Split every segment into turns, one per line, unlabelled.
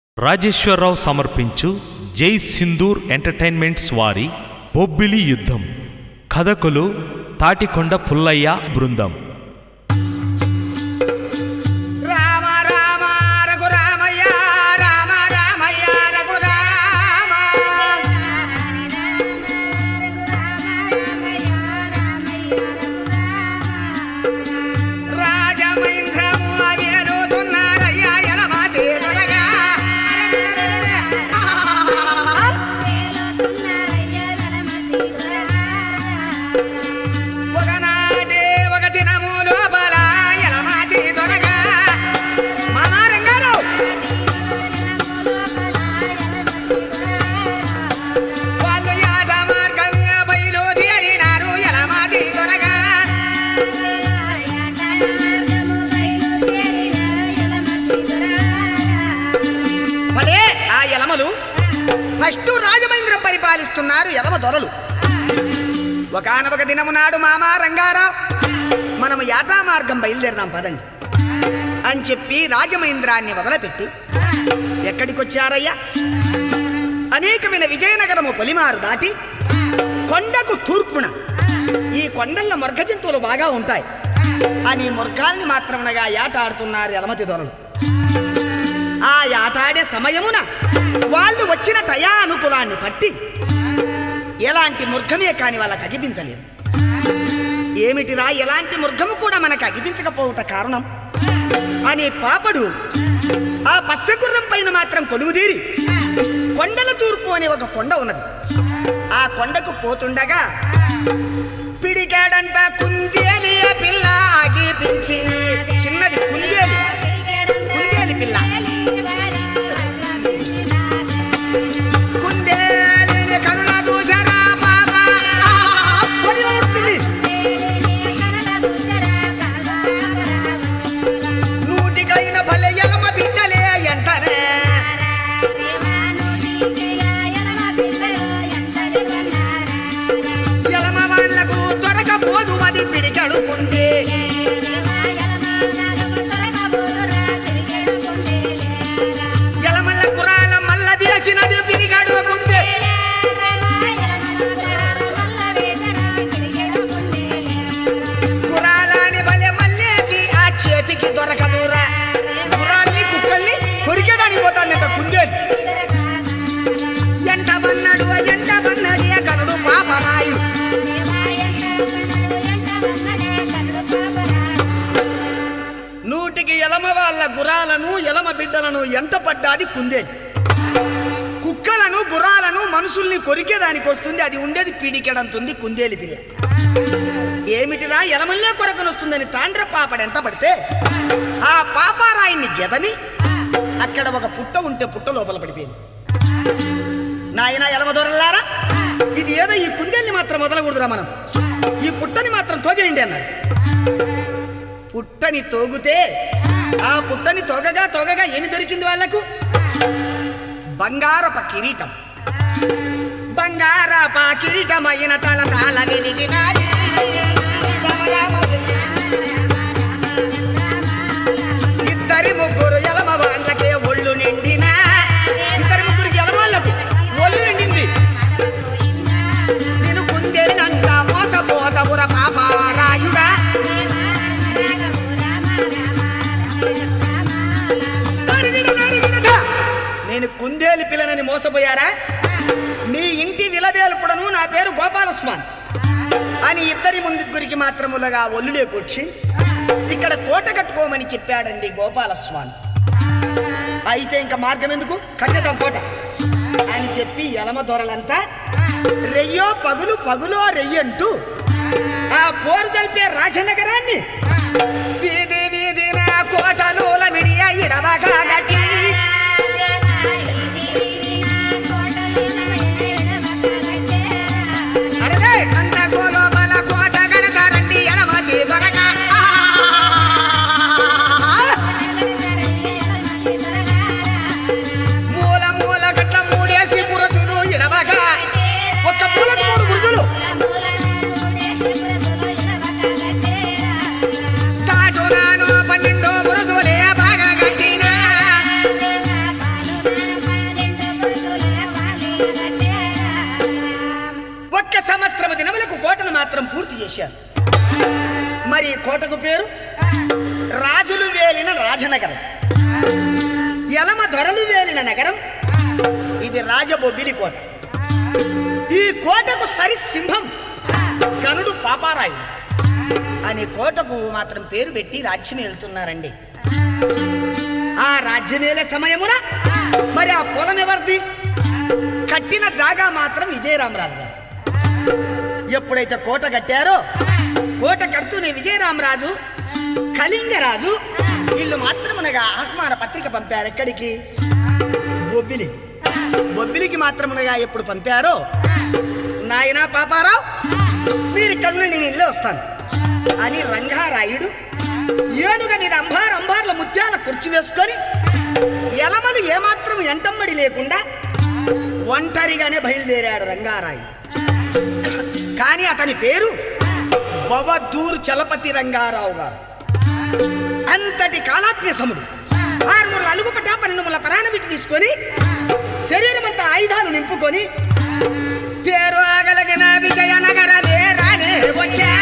రాజేశ్వరరావు సమర్పించు జై సింధూర్ ఎంటర్టైన్మెంట్స్ వారి బొబ్బిలి యుద్ధం కథకులు తాటికొండ పుల్లయ్య బృందం
రామ రామ రఘురామయ్య రామ రామయ్య రఘురామ రాజమేంద్రము అవేలుతున్నారయ్యా ఎలమాతి దొరగా ఒకనాడే ఒక దినము లోపల ఎలమాతి దొరగా మామా రంగారావు వాళ్ళు యాట మార్గంగా బయలుదేరినారు ఎలమాతి దొరగా భలే ఆ యలమలు ఫస్ట్ రాజమహేంద్రం పరిపాలిస్తున్నారు యలమ దొరలు ఒకనొక దినము నాడు మామా రంగారావు మనము యాటా మార్గం బయలుదేరినాం పదండి అని చెప్పి రాజమహేంద్రాన్ని వదలపెట్టి ఎక్కడికి వచ్చారయ్యా అనేకమైన విజయనగరము పొలిమారు దాటి కొండకు తూర్పున ఈ కొండల్లో మృగ జంతువులు బాగా ఉంటాయి అని మృగాల్ని మాత్రమునగా యాట ఆడుతున్నారు ఎలమతి దొరలు ఆ యాటాడే సమయమున వాళ్ళు వచ్చిన టయానుకులాన్ని బట్టి ఎలాంటి మృగమే కాని వాళ్ళకి అగిపించలేదు ఏమిటిరా ఎలాంటి మృగము కూడా మనకు అగిపించకపోవట కారణం అనే పాపడు ఆ పచ్చగుర్రం పైన మాత్రం కొలువుదీరి కొండల తూర్పు అనే ఒక కొండ ఉన్నది ఆ కొండకు పోతుండగా పిడిగాడంట కుందేలి ఆ పిల్ల ఆగిపించి చిన్నది కుందేలి కుందేలి పిల్ల కుందేలిని కరుణ దూషరా పాప ఆ, పడి ఉంటుంది. నూటికైన భలే ఎలమ బిడ్డలే ఎంటనే ఎలమ వాళ్లకు దొరకపోదు అది పిడికడుకుంటే ఎలమల్ల కురాల మల్ల వేసినది పిరిగడుకుంటే కురాలని భలే మల్లేసి ఆ చేతికి దొరకదురా కురాల్ని కుక్కల్ని కొరికేదానికి పోతానంట కుందేలు ఎంట బన్నడు ఎంట బన్నడి కనుడు పాపరాయు నూటికి ఎలమ వాళ్ళ గురాలను ఎలమ బిడ్డలను ఎంట పడ్డాది కుందేలు కుక్కలను గురాలను మనుషుల్ని కొరికేదానికి వస్తుంది అది ఉండేది పీడికెడంతుంది కుందేలి పిల్ల ఏమిటిరా ఎలమల్లే కొరకనొస్తుందని తాండ్ర పాపడు ఎంట పడితే ఆ పాపారాయిని గెదమి అక్కడ ఒక పుట్ట ఉంటే పుట్ట లోపల పడిపోయింది నాయన ఎలమ దొరలారా ఇది ఏదో ఈ కుందేల్ని మాత్రం వదలకూడదురా మనం ఈ పుట్టని మాత్రం తోగేయండి అన్నాడు పుట్టని తోగితే ఆ పుట్టని తొగగా తొగగా ఏమి దొరికింది వాళ్లకు బంగారప కిరీటం బంగారప కిరీటమైన తల తాళ వెలిగినాది ఇద్దరి ముగ్గురు ఎలమ వాళ్ళకే ఒళ్ళు నిండిన ఇద్దరి ముగ్గురు ఎలవాళ్ళకు ఒళ్ళు నిండింది నేను కుందేలినంత మోసపోతవుర పాపారాయుడా నేను కుందేలి పిల్లనని మోసపోయారా మీ ఇంటి విలవేలుపుడను నా పేరు గోపాలస్వామి అని ఇద్దరి ముందుగురికి మాత్రములుగా ఒల్లులేకొచ్చి ఇక్కడ కోట కట్టుకోమని చెప్పాడండి గోపాలస్వామి అయితే ఇంకా మార్గం ఎందుకు కట్టేద్దాం కోట అని చెప్పి ఎలమ దొరలంతా రెయ్యో పగులు పగులో రెయ్యంటూ ఆ పోరు తెలిపే రాజనగరాన్ని వీధి వీధిన కోటలోల మిడియ ఇడవగా గట్టి అరే కందకోలో బల కోట గడతారండి ఎడమచి దొరక మూల మూల గట్ల మూడేసి పురచులు ఇడవగా ఒక మూలకు మూడు బురుజులు కాటునాను పన్నెండు బురుజులే బాగా కట్టినా చేశారు మరి ఈ కోటకు పేరు రాజులు వేలిన రాజనగరం యలమ దొరలు వేలిన నగరం ఇది రాజబొబ్బిలి కోట ఈ కోటకు సరి సింహం గనుడు పాపారాయుడు అనే కోటకు మాత్రం పేరు పెట్టి రాజ్యం వెళ్తున్నారండి ఆ రాజ్యమేలే సమయమున మరి ఆ పొలం ఎవరిది కట్టిన జాగా మాత్రం విజయరామరాజు గారు ఎప్పుడైతే కోట కట్టారో కోట కడుతూనే విజయరామరాజు కళింగరాజు వీళ్ళు మాత్రమునగా ఆహ్వాన పత్రిక పంపారు ఎక్కడికి బొబ్బిలి బొబ్బిలికి మాత్రమునగా ఎప్పుడు పంపారో నాయనా పాపారావు మీరు ఇక్కడ నుండి నేను ఇల్లే వస్తాను అని రంగారాయుడు ఏనుగ మీద అంబార్ అంబార్ల ముత్యాల కుర్చీ వేసుకొని ఎలమలు ఏమాత్రం ఎంటమ్మడి లేకుండా ఒంటరిగానే బయలుదేరాడు రంగారాయుడు కానీ అతని పేరు బొవద్దూరు చలపతి రంగారావు గారు అంతటి కాలాత్మ్యసముడు ఆరుమూల అలుగుపట పన్నెండుముల పరాణమిటి తీసుకొని శరీరం అంతా ఆయుధాలు నింపుకొని పేరు ఆగలిగిన విజయనగర వీరానే వచ్చా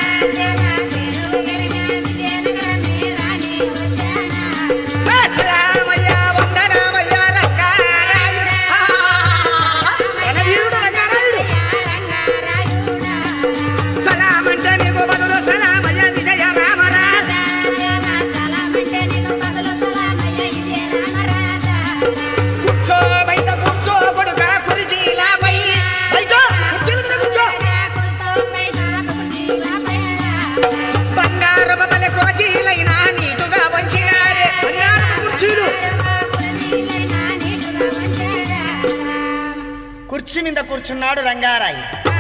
రామయ్య వందనామయ్య రంగారాయుడు. ఆ, రణవీరుడు రంగారాయుడు సలామంటే నీకు బదులు సలామయ్య విజయ రామరాజ కూర్చో బయట కూర్చో కొడుక కురిజీలా పై బయట కుర్చీల మీద కూర్చో బంగారపు బలె కురజీలైన నీటుగా వంచినారే బంగారపు కుర్చీలు కుర్చీ మీద కూర్చున్నాడు రంగారాయ్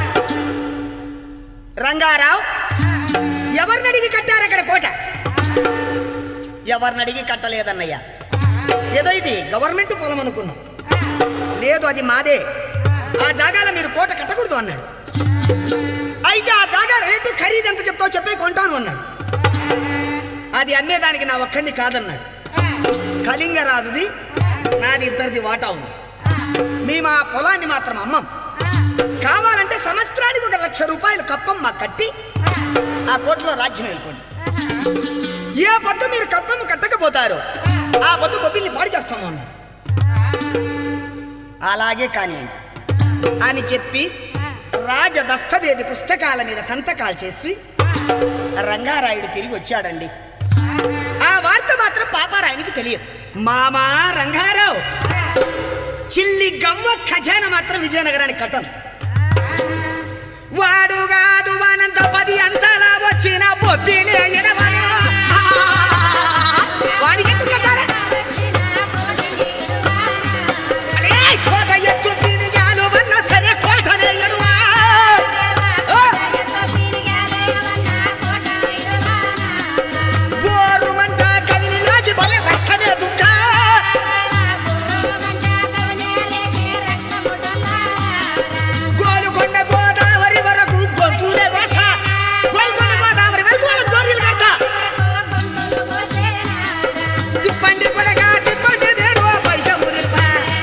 రంగారావు ఎవరిని అడిగి కట్టారు అక్కడ కోట ఎవరిని అడిగి కట్టలేదన్నయ్య ఏదో ఇది గవర్నమెంట్ పొలం అనుకున్నాం లేదు అది మాదే ఆ జాగాలో మీరు కోట కట్టకూడదు అన్నాడు అయితే ఆ జాగా రేటు ఖరీదు ఎంత చెప్తావు చెప్పే కొంటాను అన్నాడు అది అమ్మేదానికి నా ఒక్కడిని కాదన్నాడు కళింగరాజుది నాది ఇద్దరిది వాటా ఉంది మేము ఆ పొలాన్ని మాత్రం అమ్మం కావాలంటే సంవత్సరానికి ఒక లక్ష రూపాయలు కప్పం మాకు కట్టి ఆ కోటలో రాజ్యం వెళ్ళిపోండి ఏ పొద్దు మీరు కప్పము కట్టకపోతారో ఆ పొద్దు బొబ్బిల్ని పాడు చేస్తాము అన్నారు అలాగే కానివ్వండి అని చెప్పి రాజ దస్తవేది పుస్తకాల మీద సంతకాలు చేసి రంగారాయుడు తిరిగి వచ్చాడండి ఆ వార్త మాత్రం పాపారాయునికి తెలియదు మామా రంగారావు చిల్లి గవ్వ ఖజానా మాత్రం విజయనగరానికి కట్టను వాడు కాదు వనంత పది అంతలా వచ్చిన బొబ్బిలే ఎడవను. ఆ! వాడికి ఎందుకు కట్టాలి? అలే, కోట ఎత్తు పినిగాలు వన్న సరే కోటనే ఎడువా. ఆ! గోరుమంట కవిని లాగి బలే రక్కనే దుఃఖ. గోలుకొండ గోదావరి వరకు గొంతులే వస్తా. గోల్కొండ గోదావరి వరకు వాళ్ళ గోరీలు కడతా. తిప్పండి పడగా తిప్పండి నేను పైస ఊరిపా.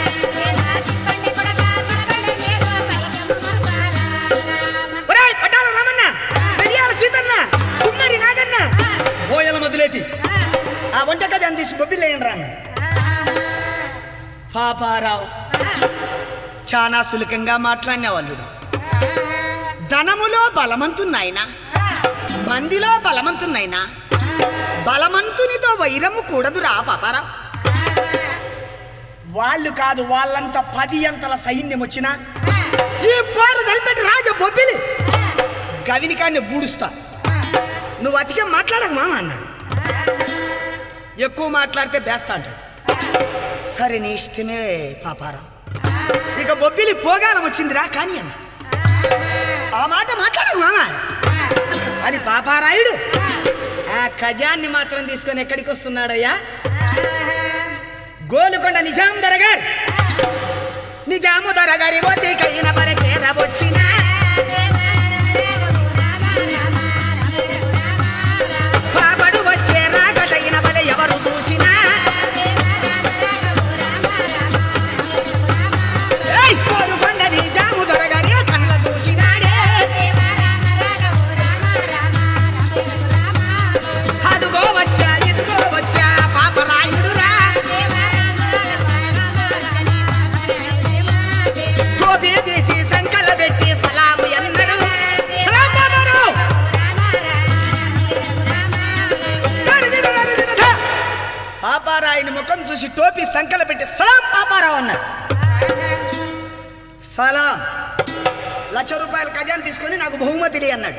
ఒరేయ్, పట్టాల రామన్న పెరియాల చీతన్న కుమ్మరి నాగన్న ఓయల మొదలెట్టి ఆ వంట కజాన్ని తీసి బొబ్బిలేయండి రాను పాపారావు చాలా సులకంగా మాట్లాడిన వాళ్ళు ధనములో బలమంతున్నాయినా మందిలో బలమంతున్నాయినా బలమంతునితో వైరము కూడదురా పాపారావు వాళ్ళు కాదు వాళ్ళంత పది అంతల సైన్యం వచ్చినా ఈ పోరు తలపెట్టి రాజ బొబ్బిలి గవినికాన్ని బూడుస్తా నువ్వు అతికే మాట్లాడకు మామ అన్నాడు ఎక్కువ మాట్లాడితే బేస్తా అంటాడు సరే నీ ఇష్టమే పాపారావు ఇక బొబ్బిలి పోగాలం వచ్చిందిరా కానీ అన్న ఆ మాట మాట్లాడకు మామ అని పాపారాయుడు ఆ ఖజాన్ని మాత్రం తీసుకొని ఎక్కడికి వస్తున్నాడయ్యా గోలుకొండ నిజాం దరగారు నిజాము దరగారి ఒత్తికైన పరచేర వచ్చిన పాపడు వచ్చే రాగటైన బలె ఎవరు చూసినా ఏయ్! గోలుకొండ నిజాము దొరగారి కళ్ళ చూసినాడే ఆయన ముఖం చూసి టోపీ సంకల పెట్టి సలాం పాపారావు అన్నాడు సలాం లక్ష రూపాయల ఖజాన్ తీసుకొని నాకు బహుమతిని అన్నాడు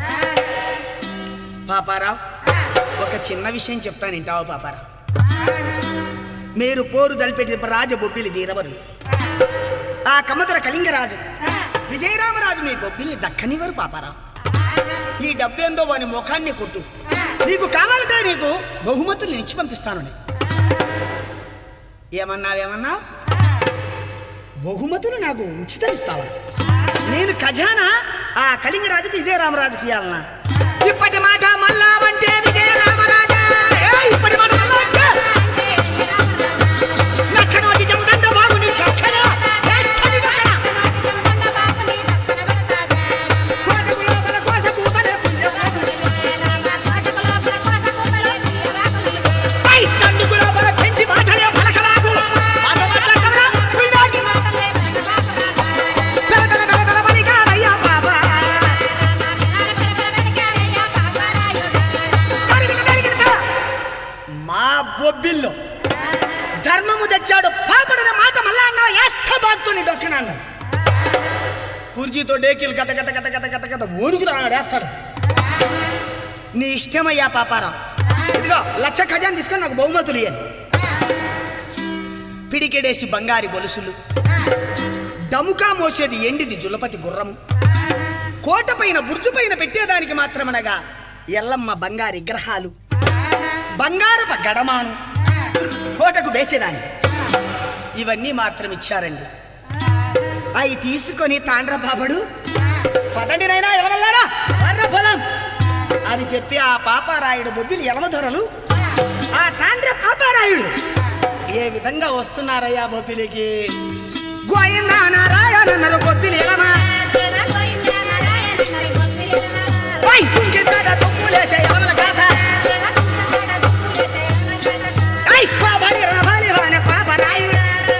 పాపారావు ఒక చిన్న విషయం చెప్తాను వింటావా పాపారావు మీరు పోరు దలిపెట్టిన రాజ బొబ్బిలి దీరవరు ఆ కమదర కళింగరాజు విజయరామరాజు మీ బొబ్బిలి దక్కనివ్వరు పాపారావు ఈ డబ్బేందో వాని ముఖాన్ని కొట్టు నీకు కావాలంటే నీకు బహుమతులు ఇచ్చి పంపిస్తాను నేను. ఏమన్నావేమన్నా బహుమతులు నాకు ఉచితం ఇస్తావా నేను ఖజానా ఆ కళింగరాజుకి విజయరామరాజుకి ఇవ్వాలన్నా ఇప్పటి మాట మళ్ళా అంటే విజయరామరాజా ఏయ్, ఇప్పటి మాట మళ్ళా అంటే లక్షణం నిజముదండ బాగుని దక్కన ఏస్తని దక్కన. కోటకు లోపల కోస కూపనే పుణ్యవాదు. ఏయ్, తండ్రికి లోపల పెంచి మాటలే పలకరాకు. మాట మాట్లాడతావురా? వీడాకి. పెరగల పెరగల బలిగాడయ్యా బాబా. అడిగిన అడిగిన. మా బొబ్బిల్లో ధర్మము తెచ్చాడు పాపడన మాట మళ్ళా అన్నావు ఏస్తబాద్తో నీ దొక్కినాను కుర్జీతో డేకిలు గత గత గత గత గత గత ఓడుకురా వేస్తాడు నీ ఇష్టమయ్యా పాపారావు ఇదిగో లక్ష ఖజాన్ తీసుకొని నాకు బహుమతులు ఇయ్యండి పిడికెడేసి బంగారి గొలుసులు డముకా మోసేది ఎండిది జులపతి గుర్రము కోట పైన బుర్జు పైన పెట్టేదానికి మాత్రమనగా ఎల్లమ్మ బంగారి గ్రహాలు బంగారపు గడమాను కోటకు వేసేదాన్ని ఇవన్నీ మాత్రం ఇచ్చారండి అవి తీసుకొని తాండ్ర బాబడు పదండి నైనా ఎవరల్లారా తాండ్ర పొలం అని చెప్పి ఆ పాపారాయుడు బొబ్బిలి ఎలమధొరలు ఆ తాండ్ర పాపారాయుడు ఏ విధంగా వస్తున్నారయ్యా బొబ్బిలికి గోయిందా నారాయణ బొబ్బిలి ఎలమా పై కుంకితాడ తుమ్ములేసే ఎవల గాథ ఐ పాపడి రభాలి వానే పాపరాయుడు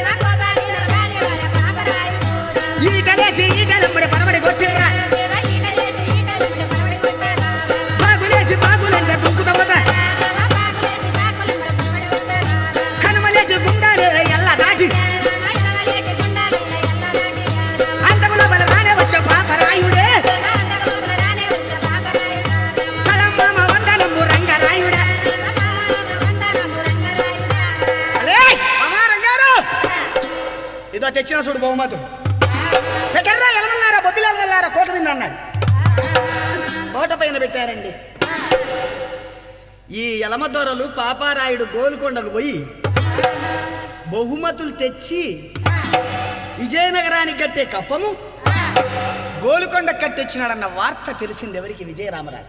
ఈటలేసి ఈటలమ్మడి పడబడి కొట్టిర్రా బాగులేసి బాగులంట దుంకుతమ్మత కనుమలేసి గుండాలు ఎల్ల దాటి అంతములో బల రానే వచ్చే పాపరాయుడే సలంబామ వందనము రంగరాయుడా అలే అమారంగారు ఇదో తెచ్చిన చూడు బహుమతు పెట్టర్రా ఎలమల్లారా బొబ్బిలాల వెళ్ళారా కోట మీద అన్నాడు కోట పైన పెట్టారండి ఈ ఎలమదొరలు పాపారాయుడు గోల్కొండకు పోయి బహుమతులు తెచ్చి విజయనగరానికి కట్టే కప్పము గోలుకొండ కట్టొచ్చినాడన్న వార్త తెలిసింది ఎవరికి విజయరామరాజు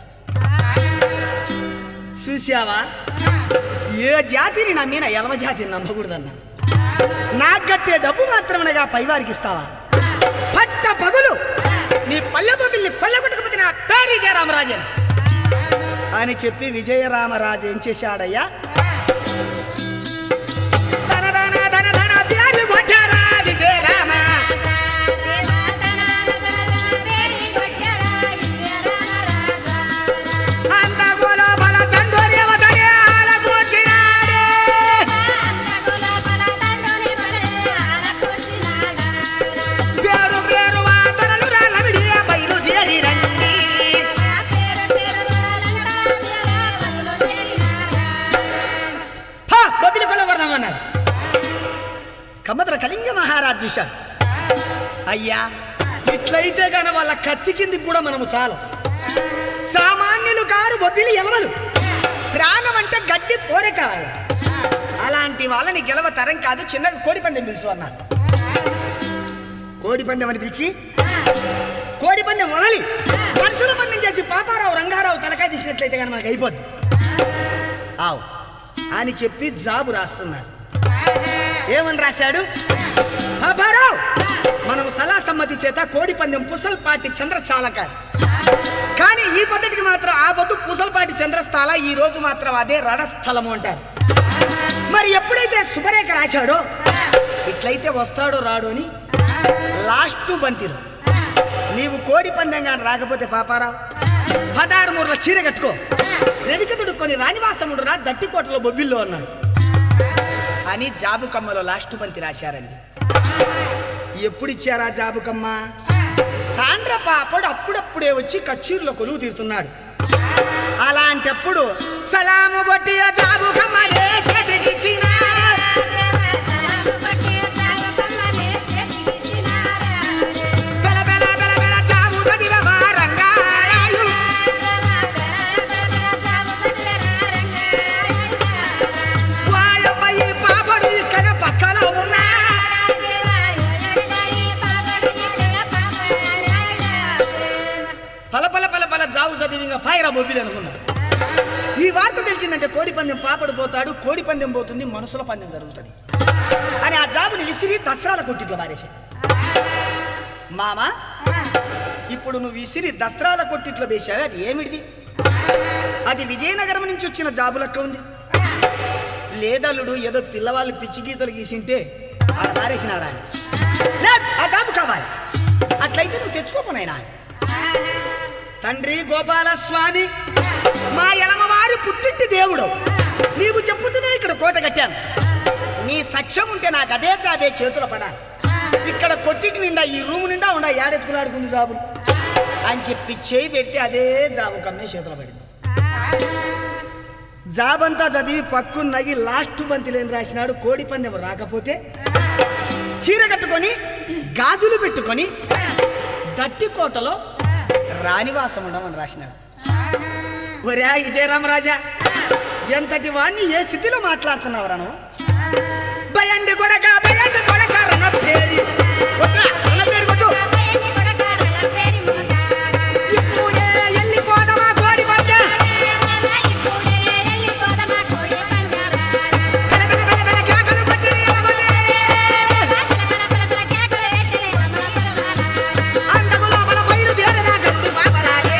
చూసావా ఏ జాతిని నమ్మిన ఎలమ జాతిని నమ్మకూడదన్నా నాకు కట్టే డబ్బు మాత్రమనగా పైవారికి ఇస్తావా పట్ట పగులు నీ పల్లె బొబ్బిల్ని కొల్లగొట్టకపోతే నా పేరు విజయరామరాజు అని. అని చెప్పి విజయరామరాజు ఏం చేశాడయ్యా ధన ధన ధన ధన పేరు కొట్టారా విజయరామ అంత గోల బల దండోర్యవ దయాల కూర్చినాడే. పేరు పేరు వాతరలు రాలవిడియ బయలుదేరి రండి హా, బొబ్బిలి కొలవరణం అన్నాడు కమ్మద్ర కళింగ మహారాజ్ చూశాడు అయ్యా ఇట్లయితే గాన వాళ్ళ కత్తి కిందికి కూడా మనము చాలు సామాన్యులు కారు బొబ్బిలి ఎలవలు ప్రాణం అంటే గడ్డి పోరే కావాలి అలాంటి వాళ్ళని గెలవ తరం కాదు చిన్నగా కోడి పందెం పిలుచు అన్నారు కోడి పందెం అని పిలిచి కోడి పందెం వదలి మనుషుల పందెం చేసి పాపారావు రంగారావు తలకాయ తీసినట్లయితే కానీ మనకు అయిపోద్ది ఆవు అని చెప్పి జాబు రాస్తున్నాడు ఏమని రాశాడు పాపారావు మనం సలా సమ్మతి చేత కోడి పందెం పుసల్పాటి చంద్రచాలక కానీ ఈ పద్ధతికి మాత్రం ఆ పొద్దు పుసల్పాటి చంద్రస్థాల ఈ రోజు మాత్రం అదే రణస్థలము అంటారు మరి ఎప్పుడైతే శుభరేఖ రాశాడో ఇట్లయితే వస్తాడో రాడో అని లాస్ట్ బంతిరు నీవు కోడి పందెంగా రాకపోతే పాపారావు పదహారు మూరల చీర కట్టుకో రెదిక దుడుక్కొని రాణివాసముడు రా దట్టికోటలో బొబ్బిల్లో అన్నాడు అని జాబుకమ్మలో లాస్ట్ బంతి రాశారండి ఎప్పుడు ఇచ్చారా జాబుకమ్మ తాండ్ర పాపడు అప్పుడప్పుడే వచ్చి కచ్చూరులో కొలువు తీరుతున్నాడు అలాంటప్పుడు సలాము కొట్టి ఆ జాబుకమ్మనే చేతికిచ్చిన బెల బెల బెల బెల జాబు చదివవా రంగారాలు. వాయమ్మ ఈ పాపడు ఇక్కడ పక్కలో ఉన్నా పల పల పల పల జాబు చదివి ఇంకా పాయరా బొబ్బిలు అనుకున్నా ఈ వార్త తెలిసిందంటే కోడి పందెం పాపడు పోతాడు కోడి పందెం పోతుంది మనసుల పందెం జరుగుతుంది అని ఆ జాబుని విసిరి దస్త్రాల కొట్టిట్లో మారేశాడు మామ ఇప్పుడు నువ్వు విసిరి దస్త్రాల కొట్టిట్లో వేశావు అది ఏమిటిది అది విజయనగరం నుంచి వచ్చిన జాబు లెక్క ఉంది లేదల్లుడు ఏదో పిల్లవాళ్ళు పిచ్చి గీతలు గీసింటే ఆడ మారేసినాడా అని. లేదు, ఆ జాబు కావాలి అట్లయితే నువ్వు తెచ్చుకోపోనాయనా తండ్రి గోపాల స్వామి మా ఎలమవారి పుట్టింటి దేవుడు నీవు చెప్పుతూనే ఇక్కడ కోట కట్టాను నీ సత్యం ఉంటే నాకు అదే చాబే చేతుల పడాలి ఇక్కడ కొట్టిటి నిండా ఈ రూమ్ నిండా ఉండా ఏడెత్తుకులాడుకుంది జాబు అని చెప్పి చేయి పెడితే అదే జాబు కమ్మే చేతుల పడింది జాబంతా చదివి పక్కు నగి లాస్ట్ బంతిలేని రాసినాడు కోడి పందెం రాకపోతే చీర కట్టుకొని గాజులు పెట్టుకొని దట్టి కోటలో రాణివాసం ఉండమని రాసినాడు ఒరే విజయరామరాజా ఎంతటి వాణ్ణి ఏ స్థితిలో మాట్లాడుతున్నావు నువ్వు భయండి కొడక భయండి కొడక రణ పేరు కొట్టురా, రణ పేరు కొట్టు ఇప్పుడే వెళ్ళిపోదామా కోడి పందెం బెల బెల బెల బెల కేకలు కొట్టిరి ఎలమనే. అంతకు లోపల బయలుదేరిన గట్టి పాపలాగే.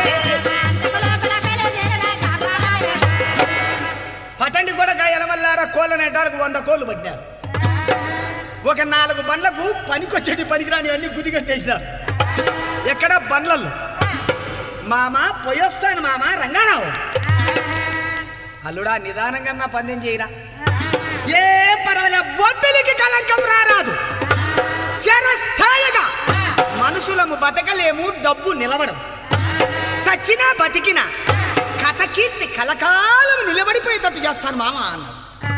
పటండి కొడక ఎలమల్లారా కోళ్ళ నెట్టాలకు వంద కోళ్ళు పట్టినారు ఒక నాలుగు బండ్లకు పనికొచ్చేటి పనికిరాని అన్ని గుది కట్టేసినారు ఎక్కడ బండ్లలో మామ పోయొస్తాను మామ రంగారావు అల్లుడా నిదానంగా నా పందెం చేయరా ఏ పర్వాలే బొబ్బిలికి కలంకం రారాదు శరస్థాయిగా మనుషులము బతకలేము డబ్బు నిలవడం సచ్చినా బతికినా కథ కీర్తి కలకాలం నిలబడిపోయేటట్టు చేస్తాను మామ అన్నాడు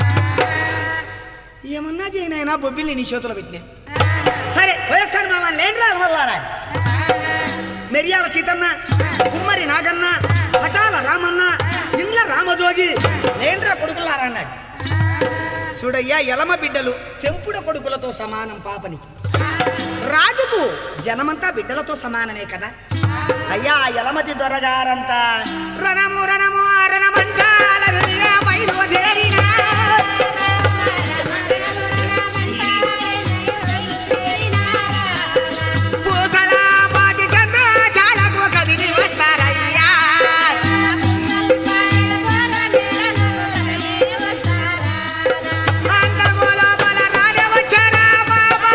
ఏమన్నా చేయనైనా బొబ్బిల్ని నీ చేతిలో పెట్టినా సరే వేస్తాను మామ లేండ్రా వల్లారా మెరియాల సీతన్న కుమ్మరి నాగన్న పటాల రామన్న ఇండ్ల రామజోగి లేండ్రా కొడుకులారా అన్నాడు చూడయ్యా ఎలమ బిడ్డలు పెంపుడ కొడుకులతో సమానం పాపనికి రాజుకు జనమంతా బిడ్డలతో సమానమే కదా అయ్యా ఆ ఎలమతి దొరగారంతా రణము రణము రణమంటాల వెళ్ళ బయలుదేరినా పూసల పాటి చంద్ర చాలకు కదిలి వస్తారయ్యా అంతముల బల రాజ వచ్చారా బాబా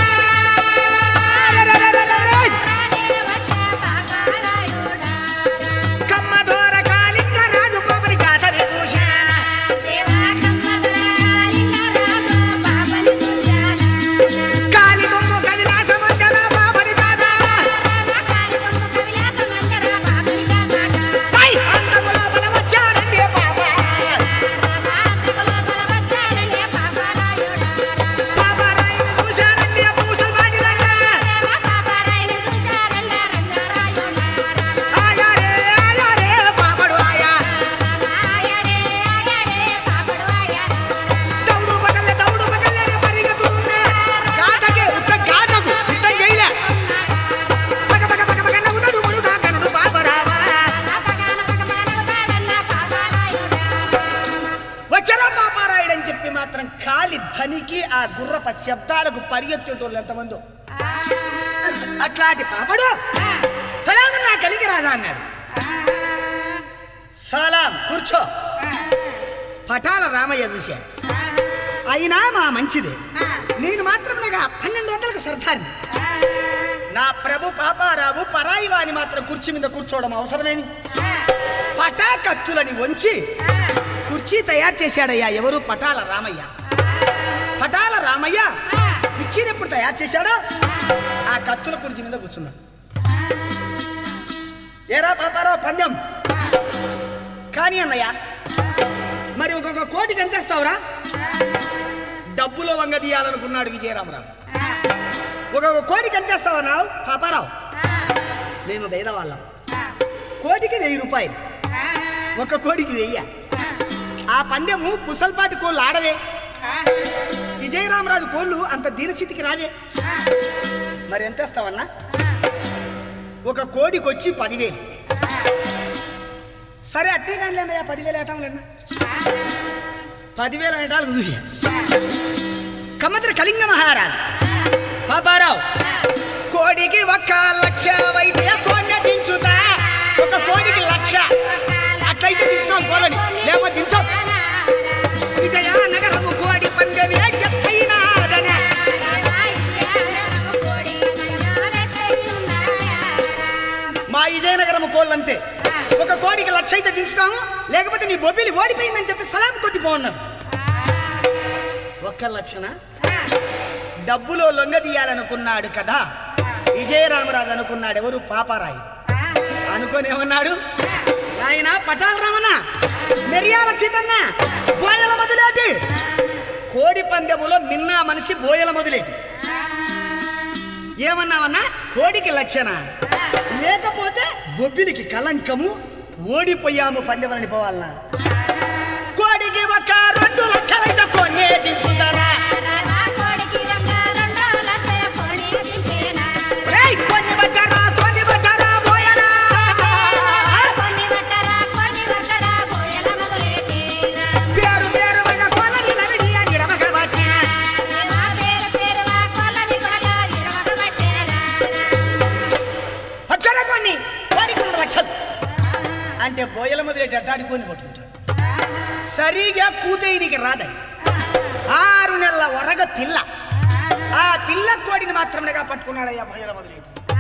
కమ్మ దూర కాలింగ రాజు పాపని కాతని చూసిన కాలి కొమ్ము కదిలాస మధ్యల బాబని కాదా పై అంతముల బల వచ్చారండి బాబా బాబా రాయిని చూశారండి ఆ పూసలు బాగిరంగా ఆయా రే ఆయా రే పాపడు ఆయా దౌడు పగల దౌడు పగల పరిగెత్తుతున్నా గాటకే ఉత్త గాటకు యుద్ధం చేయలే పగ పగ పగ పగ నవ్వుతాడు ముడుగా కనుడు పాపరావా వచ్చరా పాపారాయుడని చెప్పి మాత్రం కాలి ధనికి ఆ గుర్రప శబ్దాలకు పరిగెత్తేటోళ్ళు ఎంతమందో అట్లాంటి పాపడు సలాం నా కలిగి రాజా అన్నాడు సలాం కూర్చో పటాల రామయ్య చూశా అయినా మా మంచిదే నేను మాత్రం నాకు పన్నెండు వందలకు సర్దాన్ని నా ప్రభు పాపారావు పరాయి వాని మాత్రం కుర్చీ మీద కూర్చోవడం అవసరమేమి పటా కత్తులని వంచి కుర్చీ తయారు చేశాడయ్యా ఎవరు పటాల రామయ్య పటాల రామయ్య పిచ్చిని ఎప్పుడు తయారు చేశాడో ఆ కత్తుల కుర్చీ మీద కూర్చున్నాడు ఏరా పాపారావు పందెం కానీ అన్నయ్య మరి ఒక్కొక్క కోటికి ఎంత ఇస్తావురా డబ్బులో వంగ తీయాలనుకున్నాడు విజయరామరావు ఒక్కొక్క కోటికి ఎంత ఇస్తావన్నావు పాపారావు మేము పేదవాళ్ళం కోటికి వెయ్యి రూపాయలు ఒక కోడికి వెయ్య ఆ పందెము పుసల్పాటి కోళ్ళు ఆడవే విజయరామరాజు కోళ్ళు అంత దీనస్థితికి రావే మరి ఎంత ఇస్తావన్నా ఒక కోడికి వచ్చి పదివేలు సరే అట్టే కానీ లేదయ్యా పదివేలు వేటాం లేనా పదివేలు అనేటాలు చూసి కమ్మద్ర కళింగ మహారాజు బాబారావు కోడికి ఒక్క లక్ష అయితే కోడిని దించుతా ఒక కోడికి లక్ష అట్లయితే దించుతాం కోలని లేకపోతే దించాం విజయ నగరము కోడి పందెమే ఎత్తైనాదనే. మా విజయనగరం కోళ్ళంతే ఒక కోడికి లక్ష అయితే దించుతాము లేకపోతే నీ బొబ్బిలి ఓడిపోయిందని చెప్పి సలాం కొట్టిపోన్నాను ఒక్క లక్షణ డబ్బులో లొంగ తీయాలనుకున్నాడు కదా విజయరామరాజు అనుకున్నాడు ఎవరు పాపారాయి అనుకొని ఏమన్నాడు ఆయన పటాల రమణ మిరియాల సీతన్న బోయల మొదలేటి కోడి పందెములో మిన్నా మనిషి బోయల మొదలేటి ఏమన్నావన్నా కోడికి లక్షణ లేకపోతే బొబ్బిలికి కలంకము ఓడిపోయాము పందెమని పోవాలన్నా కోడికి ఒక రెండు లక్షలైతే కొన్నే దించుతారా రేయ్, కొన్ని బట్టరా కొన్ని బట్టరా బోయరా పేరు పేరు పైన కొలని నడిగి అని రమకబట్టి. అక్కడ కొన్ని వాడికి రెండు లక్షలు అంటే బోయల మొదలెట్టి అట్టాడి కొన్ని పట్టుకుంటాడు సరిగా కూతేయనికి రాదని ఆరు నెలల వరగ పిల్ల ఆ పిల్ల కోడిని మాత్రమేగా పట్టుకున్నాడయ్యా బోయల మొదలెట్టి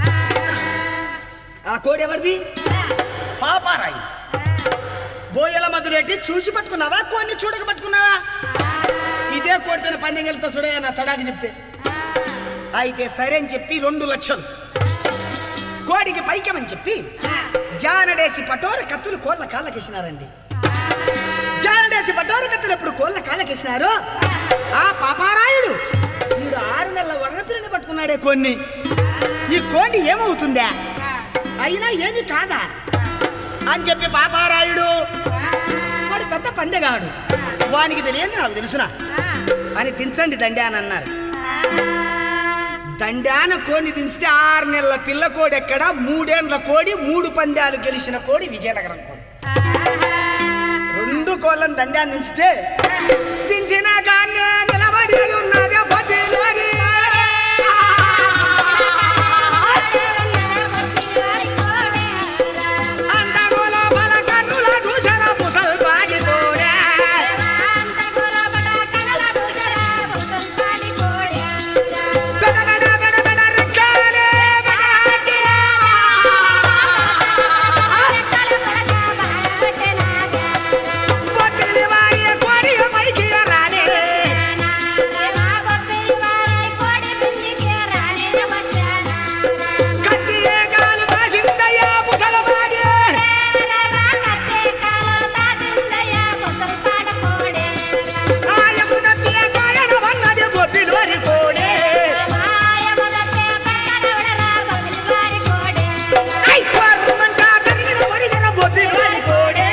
ఆ కోడి ఎవరిది పాపారాయి బోయల మధురెడ్డి చూసి పట్టుకున్నావా కొన్ని చూడక పట్టుకున్నావా ఇదే కోడితోనే పందెం వెళ్తా చూడయ్యా నా తడాకి చెప్తే అయితే సరే అని చెప్పి రెండు లక్షలు కోడికి పైకమని చెప్పి జానడేసి పటోర కత్తులు కోళ్ళ కాళ్ళకేసినారండి జానడేసి పటోర కత్తులు ఎప్పుడు కోళ్ళ కాళ్ళకేసినారు ఆ పాపారాయుడు ఈడు ఆరు నెలల వరపిల్లని పట్టుకున్నాడే కొన్ని ఈ కోడి ఏమవుతుందా అయినా ఏమి కాదా అని చెప్పి పాపారాయుడు వాడు పెద్ద పందెగాడు వానికి తెలియదు నాకు తెలుసునా అని దించండి దండే అని అన్నారు దండాన కోడి దించితే ఆరు నెలల పిల్ల కోడి ఎక్కడ మూడేండ్ల కోడి మూడు పందాలు గెలిచిన కోడి విజయనగరం కోడి రెండు కోళ్ళని దండాన్ని దించితే దించిన కానీ నిలబడి ఉన్నది బదిలోని. అందముల బల కన్నుల దూషణ ముసల్పాటి కోడే. గడగడ గడగడ రెక్కలే బడాటి. బొద్దిలి వారి కోడి పైకి రానే. కత్తియే కాలు కాసిందయ్యా ముసలవాడి. ఆయమున తీయకాయన వన్నది బొద్దిలోని కోడే. ఐ కర్రుమంట కరిగిన ఒరిగిన బొద్దిలోని కోడే.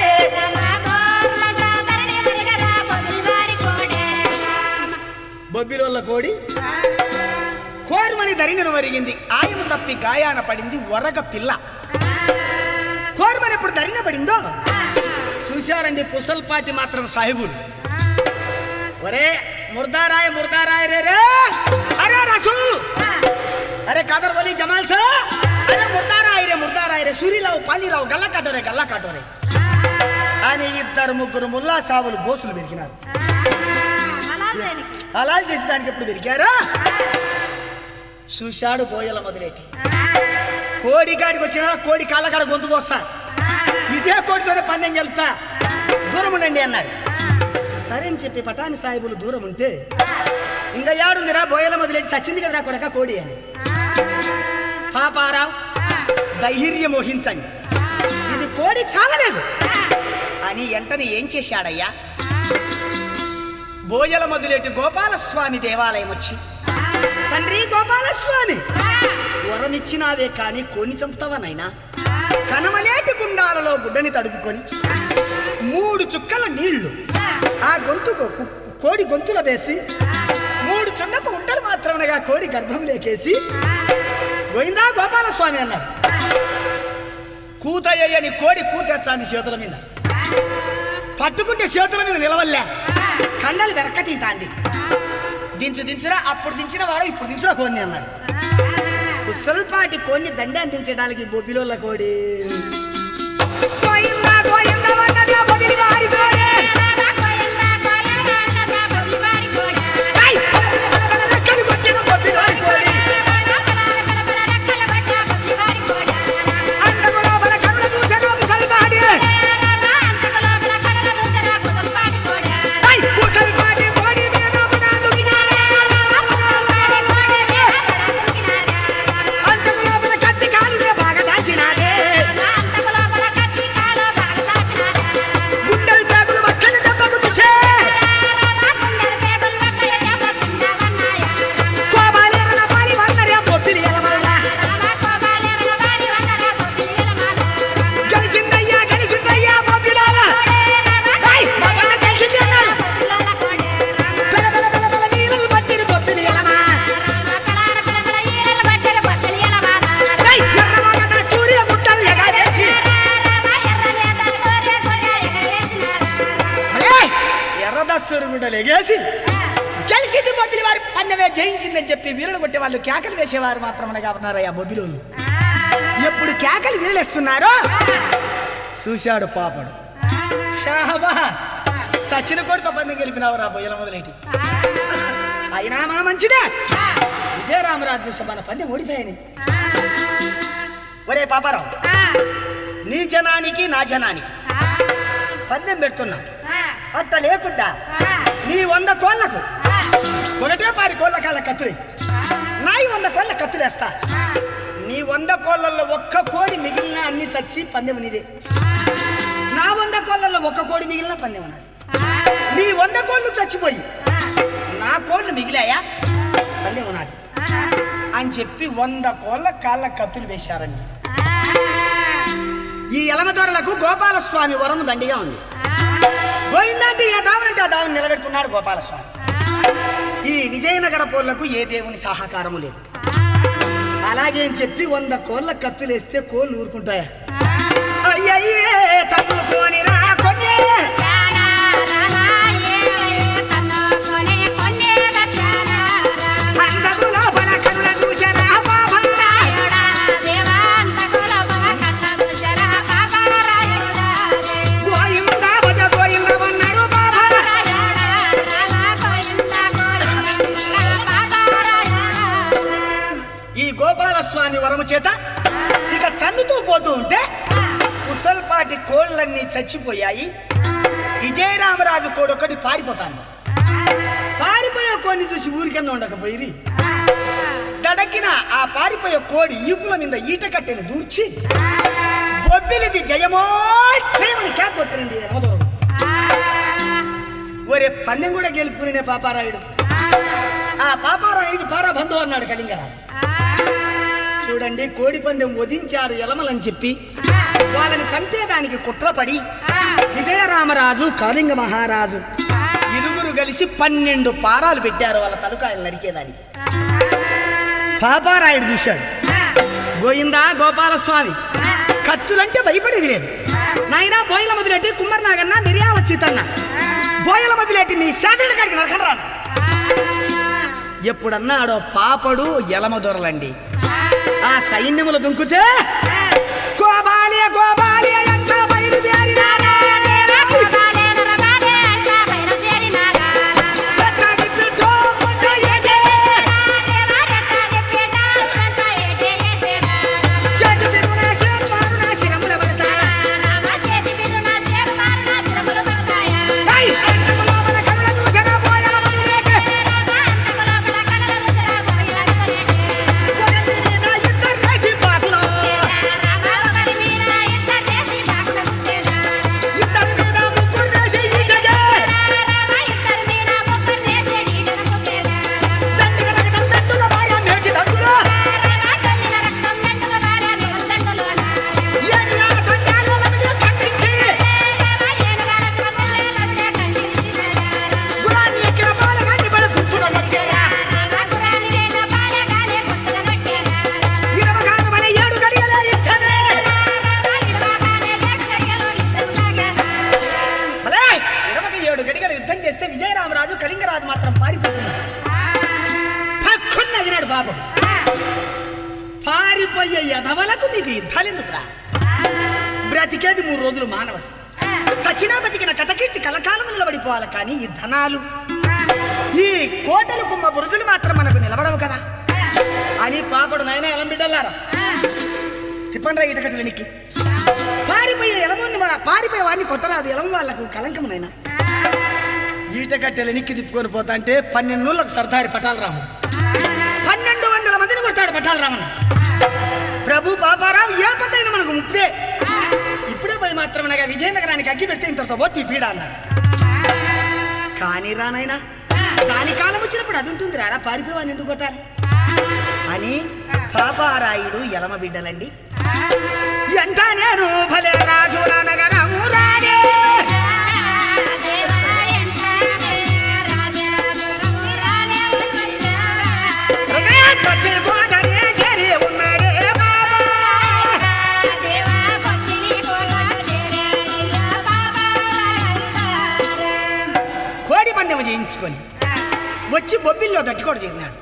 బొబ్బిలోళ్ళ కోడి కోరుమని ధరిగిన వరిగింది ఆయము తప్పి గాయాన పడింది వరగ పిల్ల కోరుమని ఎప్పుడు ధరిన పడిందో చూశారండి పుసల్పాటి మాత్రం సాహిబులు ఒరే ముర్దారాయ ముర్దారాయ రే రే అరే రసూల్ అరే కదర్ వలి జమాల్ సా అరే ముర్దారాయ రే ముర్దారాయ రే సూరిరావు పాలిరావు గల్లా కాటోరే గల్లా కాటోరే అని ఇద్దరు ముగ్గురు ముల్లా సావులు గోసులు పెరిగినారు అలా చేసి దానికి ఎప్పుడు పెరిగారా చూశాడు బోయల మొదలెట్టి కోడి కాడికి వచ్చిన కోడి కాళ్ళ కాడ గొంతు పోస్తా ఇదే కోడితోనే పందెం గెలుపుతా దూరం ఉండండి అన్నాడు సరే అని చెప్పి పటాని సాహిబులు దూరం ఉంటే ఇంకా యాడుందిరా బోయల మొదలెట్టి సచ్చింది కదరా కొడక కోడి అని పాపారావు ధైర్యం వహించండి ఇది కోడి చావలేదు అని వెంటనే ఏం చేశాడయ్యా బోయల మొదలెట్టి గోపాలస్వామి దేవాలయం వచ్చి తండ్రి గోపాలస్వామి వరమిచ్చినావే కానీ కోని చంపుతావా నాయనా కనమలేటి గుండాలలో గుడ్డని తడుపుకొని మూడు చుక్కల నీళ్లు ఆ గొంతుకు కు- కోడి గొంతులో వేసి మూడు చున్నపు ఉంటలు మాత్రమనగా కోడి గర్భంలోకేసి గోయిందా గోపాలస్వామి అన్నాడు కూతయ్యని కోడి కూతెచ్చాంది చేతుల మీద పట్టుకుంటే చేతుల మీద నిలవల్లే కండలు వెనక్క తింటాంది దించు దించురా అప్పుడు దించిన వాడు ఇప్పుడు దించురా కోడిని అన్నాడు కుసల్పాటి కోడిని దండ అందించడానికి బొబ్బిలోళ్ళ కోడి గోయిందా, గోయిందా అన్నది ఆ బొబ్బిలి వారి కోడి. ఏయ్! రెక్కలు కొట్టిన బొబ్బిలి వారి కోడి. అంతకు లోపల కనుల చూసిన కుసల్పాటి. ఏయ్! కుసల్పాటి కోడి మీద పునాదు అంతకు లోపల కత్తి కాలువే బాగా దాచినాదే. గుండెల పేగులు మక్కని దెబ్బకు తుసే. కోబాలేరన పాలి వందరే బొబ్బిలి ఎలమల్ల. గెలిచిందయ్యా గెలిచిందయ్యా బొబ్బిలాల. ఏయ్! మా పన్న గెలిచింది అన్నారు. బెల బెల బెల బెల నీళ్ళు పట్టిన బొబ్బిలి ఎలమ. ఏయ్! ఎర్రవాగన్న సూర్య గుట్టలు ఎగాదేసి. ఏయ్! ఎర్రదస్తూరు గుడ్డలు ఎగేసి గెలిచింది బొబ్బిలి వారి పందెమే జయించిందని చెప్పి వీరులు కొట్టే వాళ్ళు కేకలు వేసేవారు మాత్రమే ఉన్నారయ్యా బొబ్బిలోను ఎప్పుడు కేకలు వీరులేస్తున్నారో చూశాడు పాపడు షాబా సచిన కొడుకు పందెం గెలిపినావు రా బొయ్యల మొదలెట్టి అయినా మా మంచిదే విజయరామరాజు చూసే మన పందెం ఓడిపోయాని ఒరే పాపారావు నీ జనానికి నా జనానికి పందెం పెడుతున్నా అట్ట లేకుండా నీ వంద కోళ్లకు ఒకటే పారి కోళ్ళ కాళ్ళ కత్తులు నాయి వంద కోళ్ళ కత్తులేస్తా నీ వంద కోళ్ళల్లో ఒక్క కోడి మిగిలిన అన్ని చచ్చి పందెం నీదే నా వంద కోళ్ళల్లో ఒక్క కోడి మిగిలిన పందెం నాది నీ వంద కోళ్ళు చచ్చిపోయి నా కోళ్ళు మిగిలాయా పందెం నాది అని చెప్పి వంద కోళ్ళ కాళ్ళ కత్తులు వేశారండి ఈ ఎలమదొరలకు గోపాలస్వామి వరము దండిగా ఉంది గోవిందంటే ఏ దావనంటే ఆ దావుని నిలబెడుతున్నాడు గోపాలస్వామి ఈ విజయనగర పోళ్లకు ఏ దేవుని సహకారము లేదు అలాగే అని చెప్పి వంద కోళ్ళ కత్తులేస్తే కోళ్ళు ఊరుకుంటాయా అయ్యయ్యే తప్పుకోనిరా కొన్నే అందరు లోపల కనుల చూశారా పాపల్లా గోయిందా భజ గోయిందమన్నారు బాబా ఈ గోపాలస్వామి వరము చేత ఇక తన్నుతూ పోతూ ఉంటే ముసల్పాటి కోళ్ళన్నీ చచ్చిపోయాయి విజయరామరాజు కోడొక్కటి పారిపోతాను పారిపోయే కోడిని చూసి ఊరికన్నా ఉండకపోయి దడకిన ఆ పారిపోయే కోడి ఈపుల మీద ఈట కట్టెను దూర్చి బొబ్బిలిది జయమో జయమని క్యాప్ కొట్టిరండి ఎర్రదొరలు. ఒరే పందెం కూడా గెలుపుకునే పాపారాయుడు ఆ పాపారాయుడికి పారా బంధువు అన్నాడు కళింగరాజు చూడండి కోడి పందెం వధించారు ఎలమలని చెప్పి వాళ్ళని చంపేదానికి కుట్రపడి విజయరామరాజు కాళింగ మహారాజు ఇరువురు కలిసి పన్నెండు పారాలు పెట్టారు వాళ్ళ తలుకాయలు నరికేదానికి పాపారాయుడు చూశాడు గోయిందా గోపాలస్వామి కత్తులంటే భయపడేది లేదు నాయనా బోయల మొదలెట్టి కుమ్మరి నాగన్న మిరియాల చీతన్న బోయల మొదలెట్టి నీ శాతడి కాడికి నరకరా ఎప్పుడన్నాడో పాపడు ఎలమ దొరలండి ఆ సైన్యములు దుంకుతే కోబాలి కోబాలి అంతా బయలుదేరినారా ఎక్కడి బిడ్డో ముందు ఎదే. చేతి తిరుగునా, చేతి మారునా, శిరముల పడతా. ఏయ్! అంతకు లోపల పాపం పారిపోయే ఎదవలకు నీకు యుద్ధాలు ఎందుకురా బ్రతికేది మూడు రోజులు మానవుడు సచినా బతికిన కథకీర్తి కలకాలం నిలబడిపోవాలి కానీ ఈ ధనాలు ఈ కోటలు కుమ్మ బురుజులు మాత్రం మనకు నిలబడవు కదా అని పాపడు నాయన ఎలం బిడ్డలారా తిప్పండ్రా ఇటకట్టలనికి పారిపోయే ఎలమని పారిపోయే వాడిని కొట్టరాదు ఎలం వాళ్ళకు కలంకం నాయన ఈటకట్టెల నిక్కి తిప్పుకొని పోతా అంటే పన్నెండు నూళ్ళకు సర్దారి పటాల రాముడు పన్నెండు వందల మందిని కొడతాడు పటాల రామన్ ప్రభు పాపారావు ఏ పట్టైనా మనకు ముప్పే ఇప్పుడే పోయి మాత్రమేగా విజయనగరానికి అగ్గి పెడితే ఇంతతో పోతే పీడ అన్నాడు కానీ రానైనా దాని కాలం వచ్చినప్పుడు అది ఉంటుంది రారా పారిపోవాన్ని ఎందుకు కొట్టాలి అని పాపారాయుడు ఎలమ బిడ్డలండి ఎంత నేను భలే రాజుల నగరము రాడే హృదయ కత్తి కోటనే చేరి ఉన్నాడే బాబా కోడి పందెం చేయించుకొని వచ్చి బొబ్బిల్లో దట్టుకోడు చేరినాడు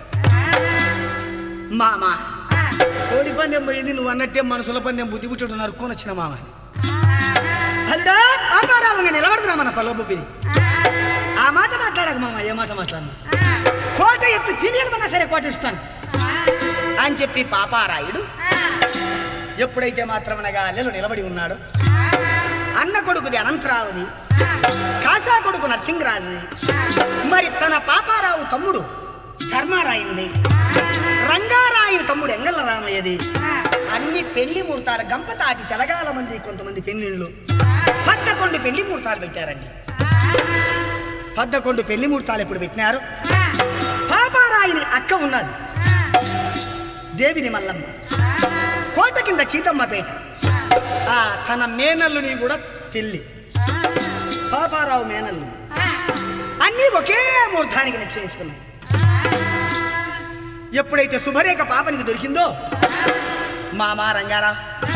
మామ కోడి పందెం పోయింది నువ్వు అన్నట్టే మనసుల పందెం బుద్ధి పుట్టుడు నరుక్కొని వచ్చిన మామ అల్లా పాపారావంగా నిలబడుతున్నా మన పొల బొబ్బిని ఆ మాట మాట్లాడక మామ ఏ మాట మాట్లాడినా కోట ఎత్తు తిరిగడమన్నా సరే కోట ఇస్తాను అని చెప్పి పాపారాయుడు ఎప్పుడైతే మాత్రమనగా అల్లెలు నిలబడి ఉన్నాడు అన్న కొడుకుది అనంతరావుది కాసా కొడుకు నరసింహరాజుది మరి తన పాపారావు తమ్ముడు ధర్మారాయింది రంగారాయుని తమ్ముడు ఎంగళ్ళ రామయ్యది అన్ని పెళ్లి ముహూర్తాలు గంపతాటి తెలగాల మంది కొంతమంది పెళ్లిళ్ళు పద్దకొండు పెళ్లి ముహూర్తాలు పెట్టారండి పద్దకొండు పెళ్లి ముహూర్తాలు ఎప్పుడు పెట్టినారు పాపారాయుని అక్క ఉన్నది దేవిని మల్లమ్మ కోట కింద చీతమ్మపేట ఆ తన మేనల్లుని కూడా పెళ్లి పాపారావు మేనల్లు అన్నీ ఒకే ముహూర్తానికి నిశ్చయించుకున్నాయి ఎప్పుడైతే శుభరేఖ పాపనికి దొరికిందో మామ రంగారా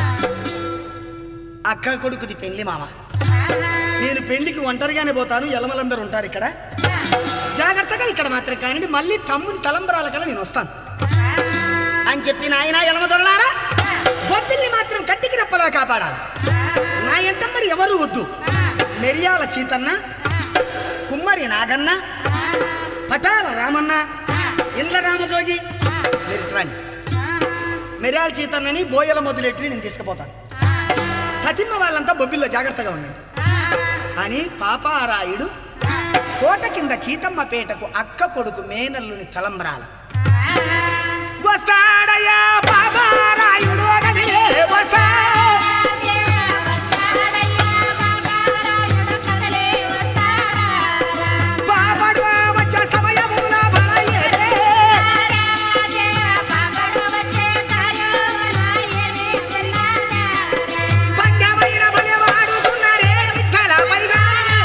అక్క కొడుకుది పెళ్లి మామ నేను పెళ్లికి ఒంటరిగానే పోతాను ఎలమలందరూ ఉంటారు ఇక్కడ జాగ్రత్తగా ఇక్కడ మాత్రం కానివ్వండి మళ్ళీ తమ్ముని తలంబరాల కల్లా నేను వస్తాను అని చెప్పి నాయన ఎలమ దొరలారా బొబ్బిల్ని మాత్రం కట్టికి రెప్పలా కాపాడాలి నా ఎంటమ్మడి ఎవరు వద్దు మెరియాల చీతన్న కుమ్మరి నాగన్న పటాల రామన్న ఇండ్ల రామజోగి మీరు రండి మెరియాల చీతన్నని బోయల మొదలెట్టి నేను తీసుకుపోతాను ప్రతిమ వాళ్ళంతా బొబ్బిల్లో జాగ్రత్తగా ఉండండి అని పాపారాయుడు కోట కింద చీతమ్మపేటకు అక్క కొడుకు మేనల్లుని తలంబ్రాల వస్తాడయ్యా పాపారాయుడు అగదిలే వస్తా పాపడు వచ్చే సమయమున బలయ్యేదే. పందెమైన బలెవాడుతున్నారే విఠల పైగా.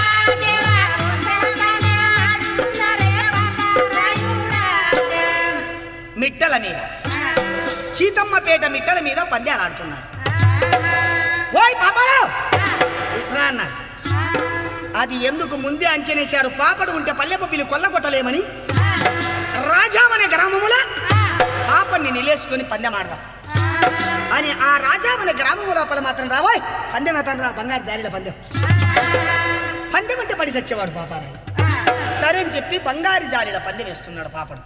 మిట్టల మీద చీతమ్మపేట మిట్టల మీద పందాలు ఆడుతున్నారు ఓయ్ పాపారావు ఇట్రా అన్నారు అది ఎందుకు ముందే అంచనేశారు పాపడు ఉంటే పల్లె పబ్బిలు కొల్లగొట్టలేమని రాజామనే గ్రామముల పాపని నిలేసుకొని పందెం ఆడదాం అని ఆ రాజామనే గ్రామము లోపల మాత్రం రాబోయ్ పందెం ఎత్తాను రా బంగారు జారిల పందెం పందెం అంటే పడి చచ్చేవాడు పాపారావు సరే అని చెప్పి బంగారు జాలిల పందెం వేస్తున్నాడు పాపడు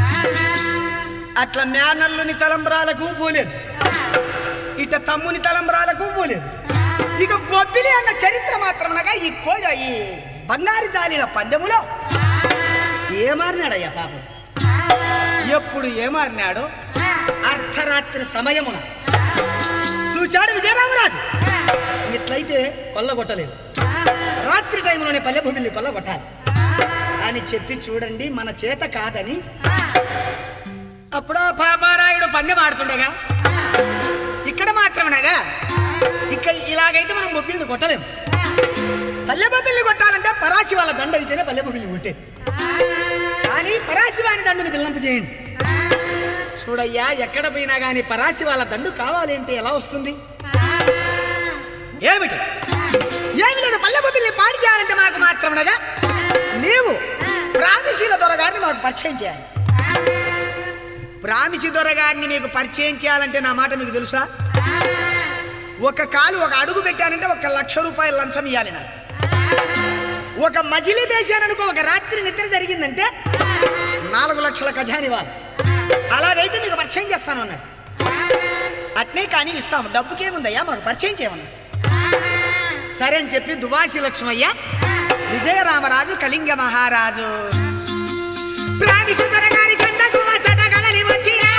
అట్లా మేనల్లుని తలంబరాలకు పోలేదు ఇట తమ్ముని తలంబరాలకు పోలేదు ఇక బొబ్బిలి అన్న చరిత్ర మాత్రమనగా ఈ కోడ ఈ బంగారు జాలిల పందెములో ఏమారినాడయ్యా పాపం ఎప్పుడు ఏమారినాడో అర్ధరాత్రి సమయమున చూచాడు విజయరామరాజు ఇట్లయితే కొల్లగొట్టలేదు రాత్రి టైంలోనే పల్లె భూమిని కొల్లగొట్టాలి అని చెప్పి చూడండి మన చేత కాదని అప్పుడు ఆ పాపారాయుడు పందెం ఆడుతుండగా ఇక్కడ మాత్రమేనాగా ఇక్కడ ఇలాగైతే మనం బొబ్బిల్ని కొట్టలేము పల్లె బొబ్బిల్ని కొట్టాలంటే పరాశి వాళ్ళ దండ అయితేనే పల్లె బొబ్బిల్ని కొట్టేది కానీ పరాశి వాని దండుని బిల్లంపు చేయండి చూడయ్యా ఎక్కడ పోయినా కానీ పరాశి వాళ్ళ దండు కావాలి అంటే ఎలా వస్తుంది ఏమిటి ఏమి లేదు పల్లె బొబ్బిల్ని పాడి చేయాలంటే మాకు మాత్రమేగా నీవు ప్రామిశీల దొరగారిని మాకు పరిచయం చేయాలి ప్రామిసి దొరగారిని మీకు పరిచయం చేయాలంటే నా మాట మీకు తెలుసా ఒక కాలు ఒక అడుగు పెట్టానంటే ఒక లక్ష రూపాయల లంచం ఇవ్వాలి నాకు ఒక మజిలీ వేసాననుకో ఒక రాత్రి నిద్ర జరిగిందంటే నాలుగు లక్షల ఖజాని ఇవ్వాలి అలాగైతే మీకు పరిచయం చేస్తాను అన్నాడు అట్నే కానీ ఇస్తాము డబ్బుకేముందయ్యా మాకు పరిచయం చేయమన్నా సరే అని చెప్పి దువాసి లక్ష్మయ్య విజయరామరాజు కళింగ మహారాజు ప్రామిసుందర గారి చెందకు వచ్చట కదలి వచ్చినా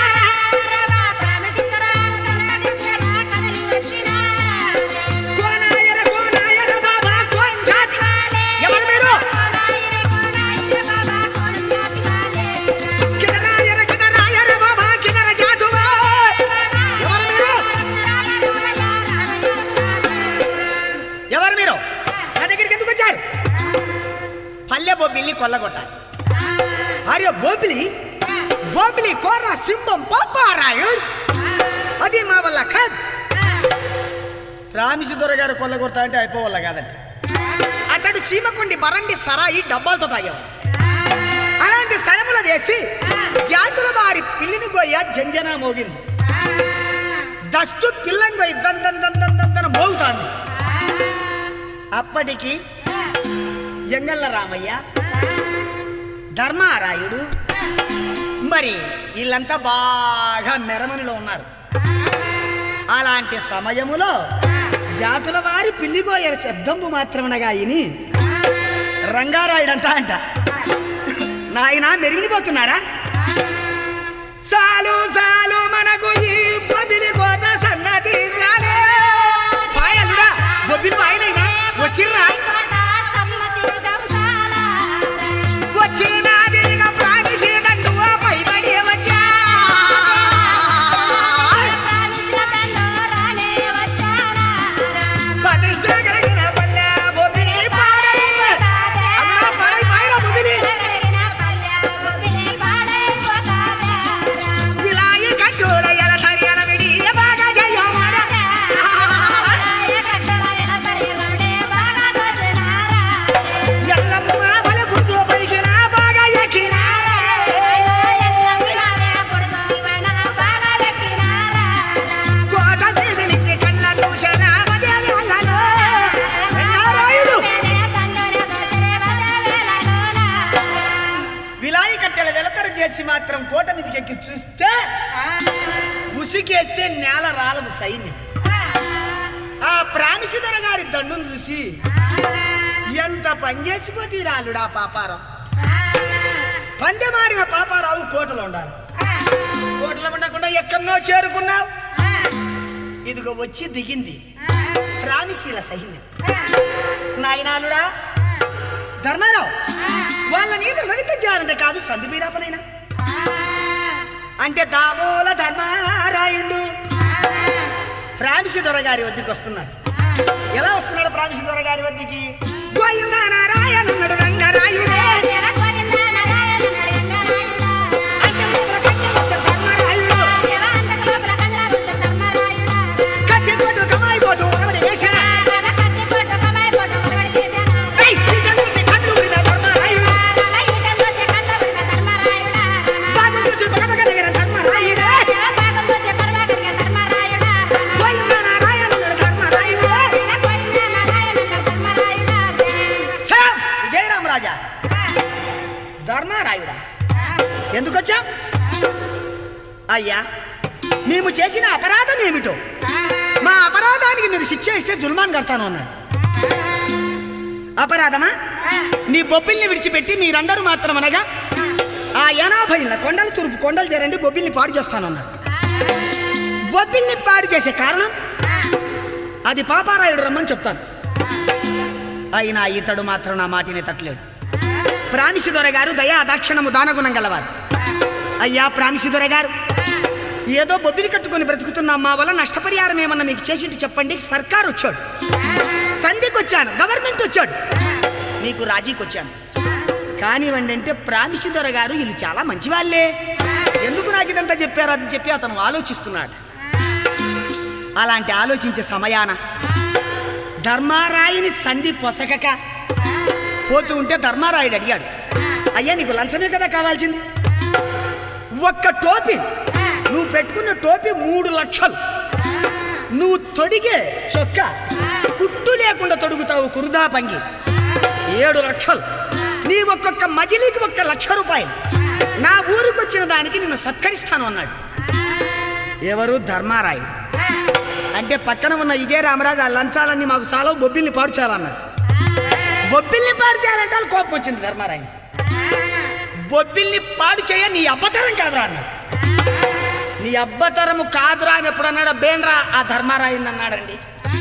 కోనాయర కోనాయర బాబా కొంచాట్ ఎవరు మీరు కిదరాయర కిదరాయర బాబా కిదర జాదువా ఎవరు మీరు ఎవరు మీరు నా దగ్గరికి ఎందుకు వచ్చారు పల్లె బొబ్బిల్ని కొల్లగొట్టాలి అరే బొబ్బిలి బొబ్బిలి కోర సింహం పాపారాయుడు అది మా వల్ల కాదు రామిసుదొర గారు కొల్లగొడతా అంటే అయిపోవాల కాదండి అతడు సీమకుండి బరండి సరాయి డబ్బాలతో తాగేవాడు అలాంటి స్థలములో వేసి జాతుల వారి పిల్లిని గోయ జంజన మోగింది దస్తు పిల్లని పోయి దన్ దన్ దన్ దన్ దన్ దన్ మోగుతాంది అప్పటికి ఎంగళ్ళ రామయ్య ధర్మారాయుడు మరి వీళ్ళంతా బాగా మెరమనిలో ఉన్నారు అలాంటి సమయములో జాతుల వారి పిల్లిగోయల శబ్దంబు మాత్రమనగా ఇని రంగారాయుడు అంట అంట నాయన మెరిగిపోతున్నాడా సాలు సాలు మనకు ఈ బొబ్బిలి కోట సన్నతి రాలే పాయలుడా బొబ్బిలి పాయనైనా వచ్చిర్రా వచ్చినాది ఇక ప్రాణిషేదండు పైబడి వచ్చా ప్రతిష్ట కలిగిన పల్లె బొబ్బిలి పాడై అమ్మా పాడై పాయరా బొబ్బిలి విలాయి కంటూల ఎల సరియన విడి బాగా జయమాన ఎల్లమ్మ బల గుర్తు పలికిన బాగా ఎక్కిన కోట మీద నుంచి కళ్ళ చూసిన మధ్యాహ్నం రంగారాయుడు విలాయి కట్టెల వెలతర చేసి మాత్రం కోట మీదకి ఎక్కి చూస్తే ఉసికేస్తే నేల రాలదు సైన్యం ఆ ప్రామిసిధర గారి దండును చూసి ఎంత పనిచేసిపోతే రాలుడా పాపారావు పందెమాడిన పాపారావు కోటలో ఉండాలి కోటలో ఉండకుండా ఎక్కడనో చేరుకున్నావు ఇదిగో వచ్చి దిగింది ప్రామిశీల సైన్యం నాయనాలుడా ధర్మారావు వాళ్ళ మీద లలిత చేయాలంటే కాదు సంధి బీరాపనైనా అంటే దామూల ధర్మారాయుడు ప్రామిసి దొర గారి వద్దకు వస్తున్నాడు ఎలా వస్తున్నాడు ప్రామిసి దొర గారి వద్దకి గోవిందా నారాయణుడు రంగరాయుడే ధర్మరాయుడు కత్తిపోటు కమాయిపోటు ఒకటి వేసిన ఏయ్, ఇక చూసి కన్ను ఊరిన ధర్మరాయుడు బాగు చూసి పగపగ దిగిన ధర్మరాయుడే గోవిందా నారాయణుడు ధర్మరాయుడే ఛాం! విజయరామరాజా ధర్మారాయుడా ఎందుకు వచ్చా అయ్యా మేము చేసిన అపరాధం ఏమిటో మా అపరాధానికి మీరు శిక్ష ఇస్తే జుల్మాన్ కడతాను అన్నాడు అపరాధమా నీ బొబ్బిల్ని విడిచిపెట్టి మీరందరూ మాత్రం అనగా ఆ ఎనభై కొండలు తూర్పు కొండలు చేరండి బొబ్బిల్ని పాడు చేస్తాను అన్నాడు బొబ్బిల్ని పాడు చేసే కారణం అది పాపారాయుడు రమ్మని చెప్తాను అయినా ఇతడు మాత్రం నా మాటిని తట్టలేడు ప్రామిసిదొర గారు దయా దాక్షణము దానగుణం గలవారు అయ్యా ప్రామిసిదొర గారు ఏదో బొబ్బిలి కట్టుకొని బ్రతుకుతున్నాం మా వల్ల నష్టపరిహారం ఏమన్నా మీకు చేసింటి చెప్పండి సర్కార్ వచ్చాడు సంధికి వచ్చాను గవర్నమెంట్ వచ్చాడు మీకు రాజీకి వచ్చాను కానివ్వండి అంటే ప్రామిసిదొర గారు వీళ్ళు చాలా మంచి వాళ్ళే ఎందుకు నాకు ఇదంతా చెప్పారు అని చెప్పి అతను ఆలోచిస్తున్నాడు అలాంటి ఆలోచించే సమయాన ధర్మారాయిని సంధి పొసగక పోతూ ఉంటే ధర్మారాయుడు అడిగాడు అయ్యా నీకు లంచమే కదా కావాల్సింది ఒక్క టోపీ నువ్వు పెట్టుకున్న టోపీ మూడు లక్షలు నువ్వు తొడిగే చొక్క కుట్టు లేకుండా తొడుగుతావు కురుదా పంగి ఏడు లక్షలు నీ ఒక్కొక్క మజిలీకి ఒక్క లక్ష రూపాయలు నా ఊరికి వచ్చిన దానికి నిన్ను సత్కరిస్తాను అన్నాడు ఎవరు ధర్మారాయుడు అంటే పక్కన ఉన్న విజయ రామరాజు ఆ లంచాలన్నీ మాకు చాలా బొబ్బిల్ని పాడు చేయాలన్నాడు బొబ్బిల్ని పాడు చేయాలంటే వాళ్ళకి కోపం వచ్చింది ధర్మారాయుడు బొబ్బిల్ని పాడు చేయ నీ అబ్బతరం కాదురా అన్నాడు నీ అబ్బతరము కాదురా అని ఎప్పుడు అన్నాడు బేన్రా ఆ ధర్మారాయుని అన్నాడండి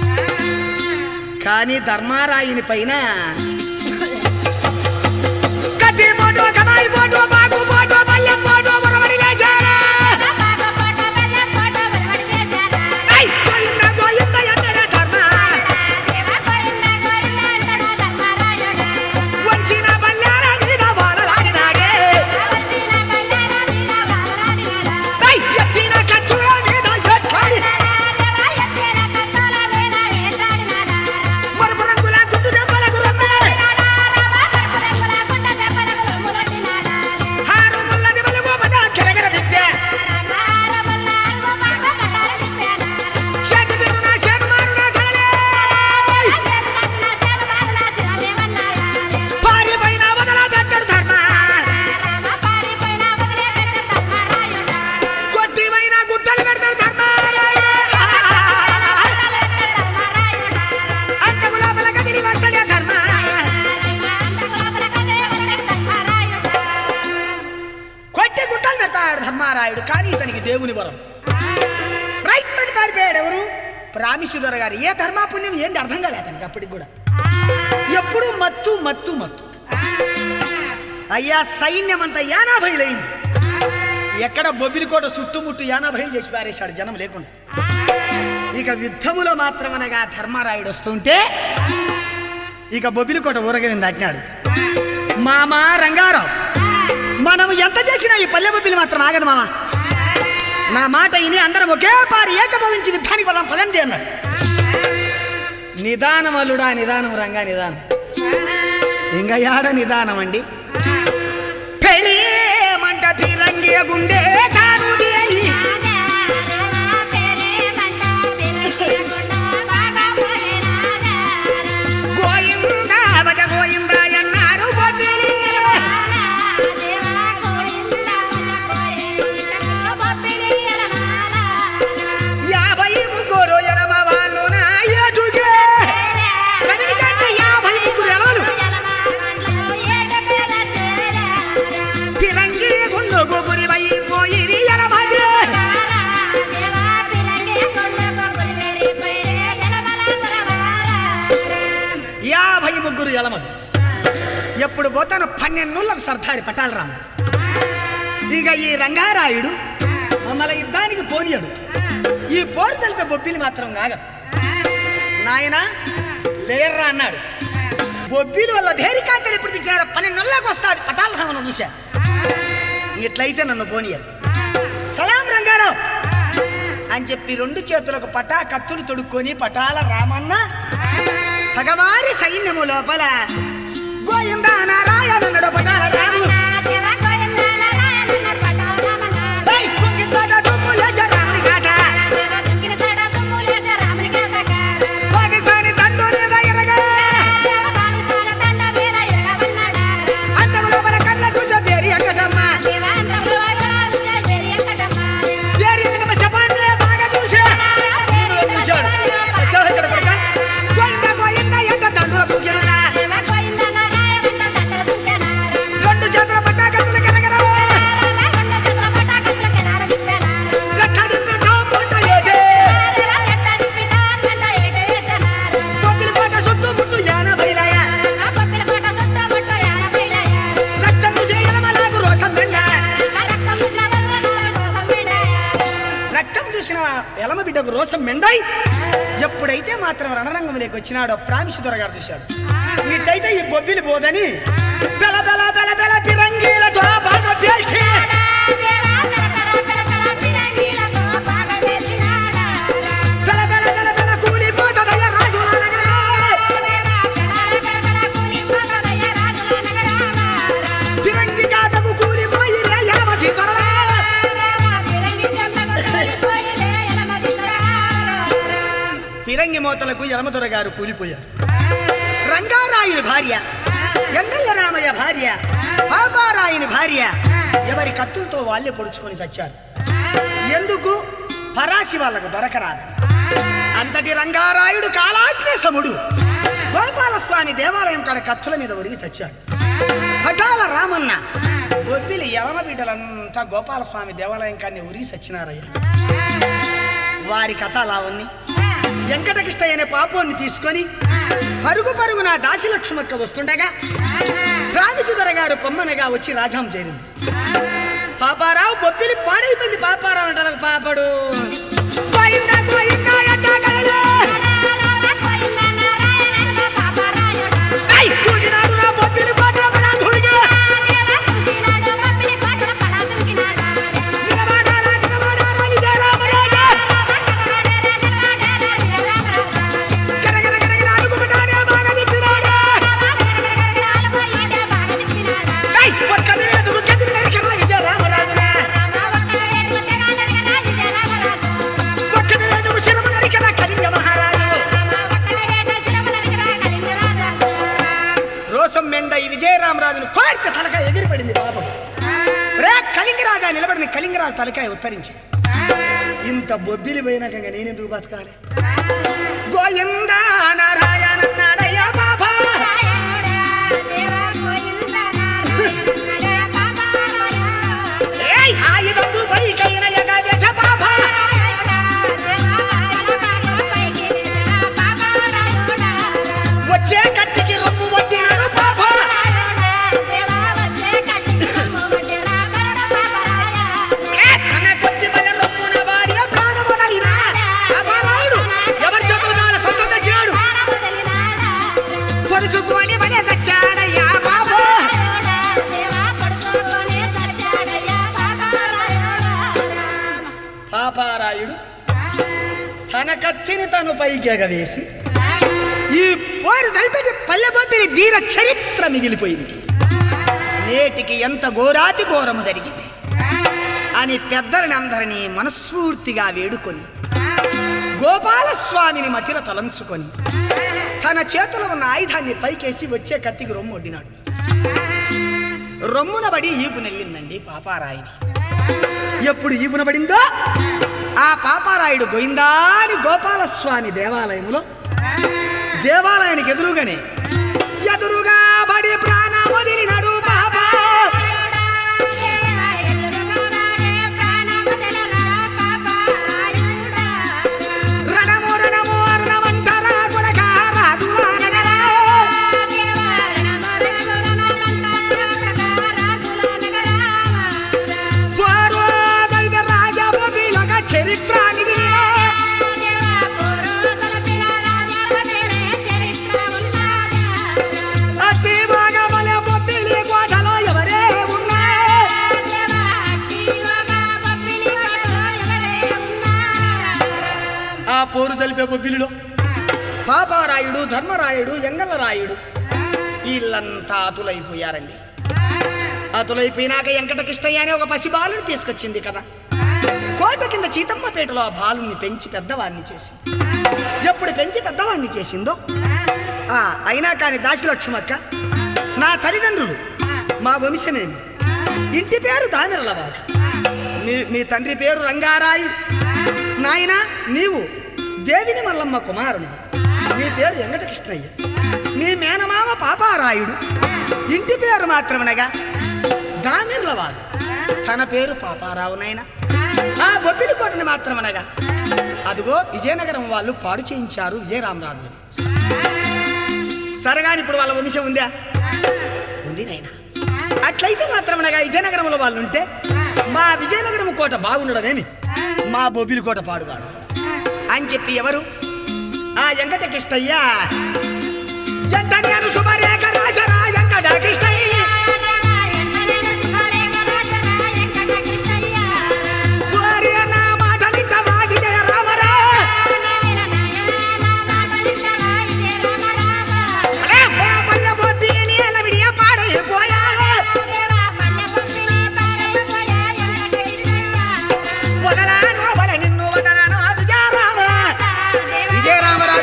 కానీ ధర్మారాయుని పైన కత్తి పోటు, కమాయి పోటు, బాగు పోటు, పల్లెం పోటు, మురవడి వేశారా? ఐ, గోయిందా, గోయిందా అన్నాడా ధర్మ. వంచిన బల్లాల మీద వాలలాడినాడే. ఐ, ఎత్తిన కత్తుల మీద ఎత్తాడి. మరుపు రంగుల గుడ్డు దెబ్బల గుర్రమే. హారు ముల్లది వెలుగు పడ్డ కెరగర దిద్దే. షెడ్డు మీరున షెడ్డు మారున కలలే. పారి పైన వదలబెట్టడు ధర్మ. కొట్టి పైన గుట్టలు పెడతాడు ధర్మ. అంతకు లోపల కదిలి వస్తాడే ధర్మ. కొట్టి గుట్టలు పెడతాడు ధర్మారాయుడు కానీ ఇతనికి దేవుని వరం రైట్ మని పారిపోయాడు ఎవరు రామేశ్వర గారు ఏ ధర్మాపుణ్యం ఏంటి అర్థం కాలే అతనికి అప్పటికి కూడా ఎప్పుడు మత్తు మత్తు మత్తు అయ్యా సైన్యం అంతా యానాభైలైంది ఎక్కడ బొబ్బిలికోట చుట్టుముట్టు యానాభైలు చేసి పారేశాడు జనం లేకుండా ఇక యుద్ధములో మాత్రమనగా ధర్మారాయుడు వస్తుంటే ఇక బొబ్బిలికోట ఊరగని దాటినాడు మామా రంగారావు మనం ఎంత చేసినా ఈ పల్లె బొబ్బిలి మాత్రం ఆగదు మామ నా మాట ఇని అందరం ఒకే పారి ఏకభవించి యుద్ధానికి పదం పదండి అన్నాడు నిదానం అల్లుడా నిదానం రంగా నిదానం ఇంకా యాడ నిదానం అండి పెళ్ళి మంట పిరంగి గుండె కానుడి అయి. గోయిందా భజ గోయిందా అన్నారు బొబ్బిలి యాభై ముగ్గురు ఎనమ వాళ్ళు నా ఏటుకే కనికంటే యాభై ముగ్గురు ఎలవలు పిరంగి గుండు గుబురి వై పోయిరి ఎనభై యాభై ముగ్గురు ఎలమలు ఎప్పుడు పోతాను పన్నెండులకు సర్దారి పటాలరాము ఇక ఈ రంగారాయుడు మమ్మల్ని యుద్ధానికి పోనీయడు ఈ పోరు తెలిపే బొబ్బిలి మాత్రం కాగ నాయన లేర్రా అన్నాడు బొబ్బిలి వల్ల ధైర్యకాంతలు ఎప్పుడు తెచ్చినాడు పన్నెండులకు వస్తాడు పటాలరామను చూశా ఇట్లయితే నన్ను పోనీయరు సలాం రంగారావు అని చెప్పి రెండు చేతులకు పటా కత్తులు తొడుక్కొని పటాల రామన్న భగవారి సైన్యము లోపల గోయిందా నారాయణుడు పటాల రాము ఏయ్, కుంగితాట డుమ్ములేస రాముని కాట. పాకిస్తానీ తండ్రి ఎరగా అంతము లోపల కళ్ళ చూసే పేరు ఎక్కడమ్మ పేరు ఎక్కడమ్మ చెప్పండి బాగా చూసే వీడియో చూశాడు సచ్చావు ఇక్కడ కొడుకా? గోయిందా గోయిందా ఎంత తండ్రుల పూజలున్నా రెండు చేతుల పట్టా కత్తులు కనగరా లక్కడి పిట్ట పుట్ట ఏదే తొమ్మిది పాట చుట్టూ ముట్టు యానభైలాయ రక్తము చేయడం అలాగు రోషం దండ రక్తం చూసిన ఎలమ బిడ్డకు రోషం మెండై ఎప్పుడైతే మాత్రం రణరంగంలోకి వచ్చినాడో ప్రామిషి దొరగారు చూశాడు ఇట్టయితే ఈ బొబ్బిలి పోదని బెల బెల బెల బెల పిరంగీలతో బాగా పేల్చి బెల బెల బెల బెల కూలిపోతదయ్య రాజుల నగరం. పిరంగి గాతకు కూలిపోయి రే యావతి దొరల. ఫిరంగి మోతలకు యలమదొర గారు కూలిపోయారు రంగారాయుని భార్య ఎంగళ్ళ రామయ్య భార్య పాపారాయుని భార్య ఎవరి కత్తులతో వాళ్ళే పొడుచుకొని చచ్చారు ఎందుకు పరాసి వాళ్ళకు దొరకరాదు అంతటి రంగారాయుడు కాలాగ్నేశముడు గోపాలస్వామి దేవాలయం కాడ కత్తుల మీద ఒరిగి చచ్చాడు పటాల రామన్న ఒబ్బిలి యలమ బిడ్డలంతా గోపాలస్వామి దేవాలయం కాడిని ఉరిగి చచ్చినారయ్య వారి కథ అలా ఉంది వెంకటకృష్ణ అనే పాపోన్ని తీసుకొని పరుగు పరుగున దాసిలక్ష్మక్క వస్తుండగా రామసుధర గారు పొమ్మనగా వచ్చి రాజాం చేరింది పాపారావు బొబ్బిలి పాడైపోయింది పాపారావు అంటారు పాపడు పోయిందా, పోయిందా, ఎట్టాగలడు? ఐ, తూగినాడు నా బొబ్బిలి పాటల పడా, తూగి. నిలబడాలా, నిలబడాలా, విజయరామరాజా. గరగర గరగర అడుగుపెట్టాడే, బాగా తిప్పినాడే. ఐ, ఒక్కడి వేటుకు గదిని నరికెళ్ళ విజయరామరాజునే. ఒక్కడి వేటుకు శిరము నరికెళ్ళ కళింగ మహారాజు. రోసం మెండ ఈ విజయరామరాజును కోరిక తలకాయ ఎగిరిపడింది పాపం రే కలింగరాజా నిలబడిన కలింగరాజు తలకాయ ఉత్తరించి ఇంత బొబ్బిలి పోయినాక ఇంకా నేనెందుకు బతకాలి గోయిందా నారాయణ నారయ్య బాబా ఏయ్ ఆయుధము పైకైన ఎగవేశ బాబా వచ్చే కత్తికి రొమ్ము వడ్డినాడు బాబా ఏ తన కొద్ది బల రొమ్మున భార్య ప్రాణమునరినా అపారాయుడు ఎవరి చేతులు కాల సొంతం తెచ్చినాడు పొడుచుకొని బలే సచ్చాడయ్యా బాబా పాపారాయుడు తన కత్తిని తను పైకి ఎగవేసి ఈ పోరు తలిపెట్టి పల్లె బొబ్బిలి ధీర చరిత్ర మిగిలిపోయింది నేటికి ఎంత ఘోరాతి ఘోరము జరిగింది అని పెద్దలని అందరినీ మనస్ఫూర్తిగా వేడుకొని గోపాలస్వామిని మతిర తలంచుకొని తన చేతిలో ఉన్న ఆయుధాన్ని పైకేసి వచ్చే కత్తికి రొమ్ము వడ్డినాడు రొమ్మున పడి ఈపు నెల్లిందండి పాపారాయిని ఎప్పుడు ఈపున పడిందో ఆ పాపారాయుడు గోయిందాని గోపాలస్వామి దేవాలయంలో దేవాలయానికి ఎదురుగానే ఎదురుగా పడి ప్రాణం వదిలినాడు బాబా రణము రణము అర్ణమంటరా కొనక రాజులా నగరా. వారు దైవ రాజభూమిలోక చరిత్ర నిధి. అతి బాగా బలే బొబ్బిలి కోటలో ఎవరే ఉన్నా ఆ పోరు జరిపే బొబ్బిలిలో పాపారాయుడు ధర్మరాయుడు ఎంగళరాయుడు వీళ్ళంతా అతులైపోయారండి అతులైపోయినాక వెంకటకృష్ణయ్య అనే ఒక పసిబాలుని తీసుకొచ్చింది కదా కోట కింద చీతమ్మపేటలో ఆ బాలుని పెంచి పెద్దవాడిని చేసి ఎప్పుడు పెంచి పెద్దవాడిని చేసిందో ఆ అయినా కానీ దాసిలక్ష్మక్క నా తల్లిదండ్రులు మా వంశమేమి ఇంటి పేరు దామిరలవాడు మీ మీ తండ్రి పేరు రంగారాయుడు నాయన నీవు దేవిని మల్లమ్మ కుమారుని నీ పేరు వెంకటకృష్ణయ్య నీ మేనమామ పాపారాయుడు ఇంటి పేరు మాత్రమనగా దామిర్లవాడు తన పేరు పాపారావు నాయన ఆ బొబ్బిలి కోటని మాత్రమనగా అదిగో విజయనగరం వాళ్ళు పాడు చేయించారు విజయరామరాజుని సరగాని ఇప్పుడు వాళ్ళ వంశం ఉందా ఉంది నాయనా అట్లయితే మాత్రమనగా విజయనగరంలో వాళ్ళు ఉంటే మా విజయనగరం కోట బాగుండడమేమి మా బొబ్బిలి కోట పాడుగాడు అని చెప్పి ఎవరు ఆ వెంకటకృష్ణయ్య ఎంత నేను శుభరేఖ రాజరా వెంకట కృష్ణయ్య వారి నా మాటలింటవా విజయ రామరా అలే పోపల్ల బొబ్బిలి ఎలవిడియ పాడైపోయా వదలాను వల నిన్ను వదలాను విజయరామ విజయరామరాజు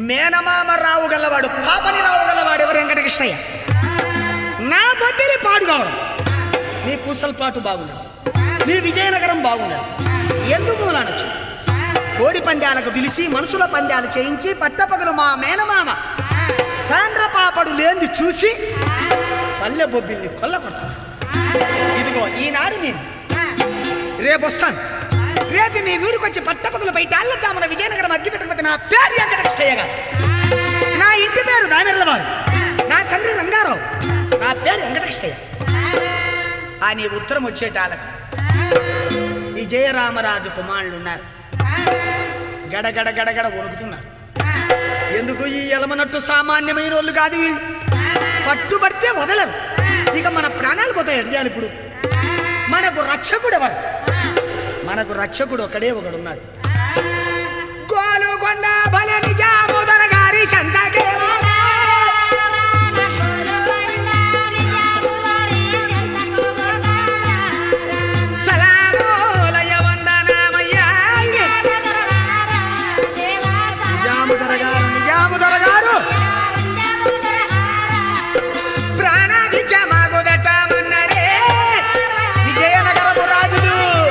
మేనమామ రావు గలవాడు పాపని రావు గలవాడు ఎవరు వెంకటకృష్ణయ్య నా బొబ్బిలి పాడు కావడం నీ పూసలపాటు బాగున్నాడు నీ విజయనగరం బాగున్నాడు ఎందుకు మూలానొచ్చు కోడి పందాలకు పిలిచి మనుషుల పందాలు చేయించి పట్టపగలు మా మేనమామ తాండ్ర పాపడు లేంది చూసి పల్లె బొబ్బిల్ని కొల్ల కొడతాను ఇదిగో ఈనాడు నేను రేపు వస్తాను రేపు మీ ఊరికి వచ్చి పట్టపగలు బయట అల్లచామన విజయనగరం అగ్గి పెట్టకపోతే నా పేరు వెంకటకృష్ణయ్యగా నా ఇంటి పేరు దామెర్లవాడు నా తండ్రి రంగారావు నా పేరు వెంకటకృష్ణయ్య అని ఉత్తరం వచ్చేటాలకు ఈ జయరామరాజు కుమారులు ఉన్నారు గడగడ గడగడ వణుకుతున్నారు ఎందుకు ఈ ఎలమనట్టు సామాన్యమైన వాళ్ళు కాదు వీళ్ళు పట్టుబడితే వదలరు ఇక మన ప్రాణాలు పోతాయి ఎటు చేయాలి ఇప్పుడు మనకు రక్షకుడు ఎవరు మనకు రక్షకుడు ఒకడే ఒకడున్నాడు గోలుకొండ బల నిజాముదర గారి సంతకేమో సలాములయ వందనామయ్యా. నిజాముదర గారు నిజాముదర గారు ప్రాణాభిచమాగుదటమన్నరే విజయనగరపు రాజులు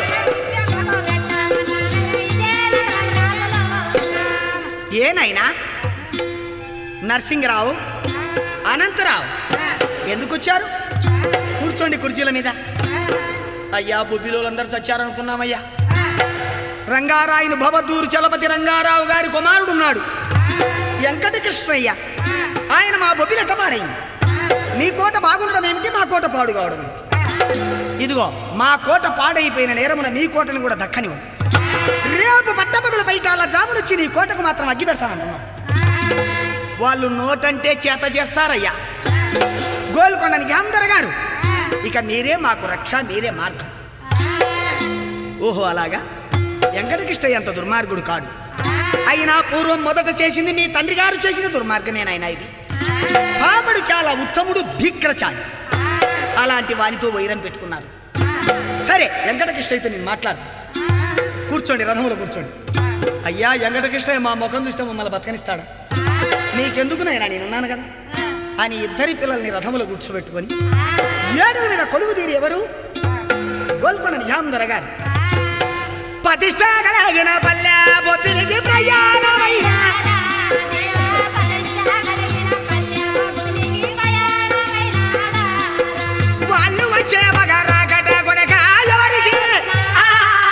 ఏనైనా నరసింగరావు అనంతరావు ఎందుకు వచ్చారు కూర్చోండి కుర్చీల మీద అయ్యా బుబ్బిలోలందరూ చచ్చారనుకున్నామయ్యా రంగారాయుని భవదూరు చలపతి రంగారావు గారి కుమారుడున్నాడు వెంకటకృష్ణయ్య ఆయన మా బొబ్బిలి ఎట్టపాడైంది మీ కోట బాగుండడం ఏమిటి మా కోట పాడు కావడం ఏమిటి? ఇదిగో మా కోట పాడైపోయిన నేరమున మీ కోటను కూడా దక్కని రేపు పట్టపగల బయట అలా జామునొచ్చి నీ కోటకు మాత్రం అగ్గి పెడతానంటున్నాం వాళ్ళు నోటంటే చేత చేస్తారయ్యా గోల్కొండ నిజాందర గారు ఇక మీరే మాకు రక్ష మీరే మార్గం ఓహో అలాగా వెంకటకృష్ణయ్య అంత దుర్మార్గుడు కాడు అయినా పూర్వం మొదట చేసింది మీ తండ్రి గారు చేసిన దుర్మార్గమేనాయన ఇది పాపడు చాలా ఉత్తముడు భీక్రచాలి అలాంటి వానితో వైరం పెట్టుకున్నారు సరే వెంకటకృష్ణయ్యతో నేను మాట్లాడు కూర్చోండి రథంలో కూర్చోండి అయ్యా వెంకటకృష్ణయ్య మా ముఖం చూస్తే మమ్మల్ని బతకనిస్తాడా నీకెందుకు నాయనా నేనున్నాను కదా అని ఇద్దరి పిల్లల్ని రథములో కూర్చోబెట్టుకొని ఏడుగు మీద కొలువు తీరి ఎవరు గోల్కొండ నిజాందర గారు పతిష్టగలిగిన పల్లె బొత్తిలికి ప్రయాణమైన వాళ్ళు వచ్చే మగ రాకట కొనక ఎవరికి ఆ!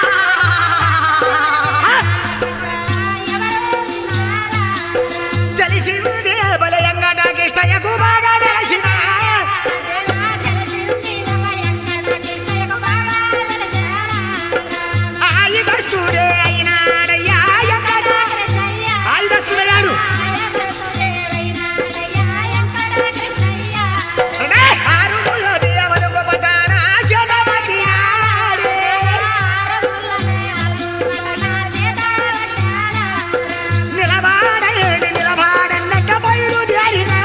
తెలిసిందే బలయంగా కిష్టయ్యకు బాగా తెలిసిన ఆయుధస్తుడే అయినాడయ్యా ఎక్కడ ఆయుధస్తుడయ్యాడు అదే ఆరుగులో దేవుడు గొప్పతానా శతపతినాడే. నిలబాడేది నిలబాడన్నట్ట బయలుదేరినా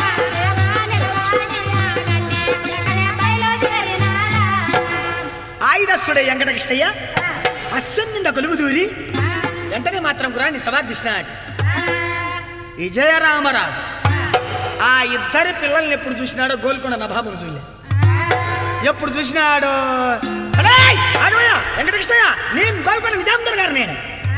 ఆయుధస్తుడే వెంకటకృష్ణయ్య అశ్వం మీద కొలువు దూరి వెంటనే మాత్రం గురాన్ని సవార్థిస్తున్నాడు విజయరామరాజు ఆ ఇద్దరి పిల్లల్ని ఎప్పుడు చూసినాడో గోల్కొండ నభాబును చూడలే ఎప్పుడు చూసినాడో అడేయ్! ఆగమయ్యా, వెంకటకృష్ణయ్య నేను గోల్కొండ నిజాందర్ గారు నేను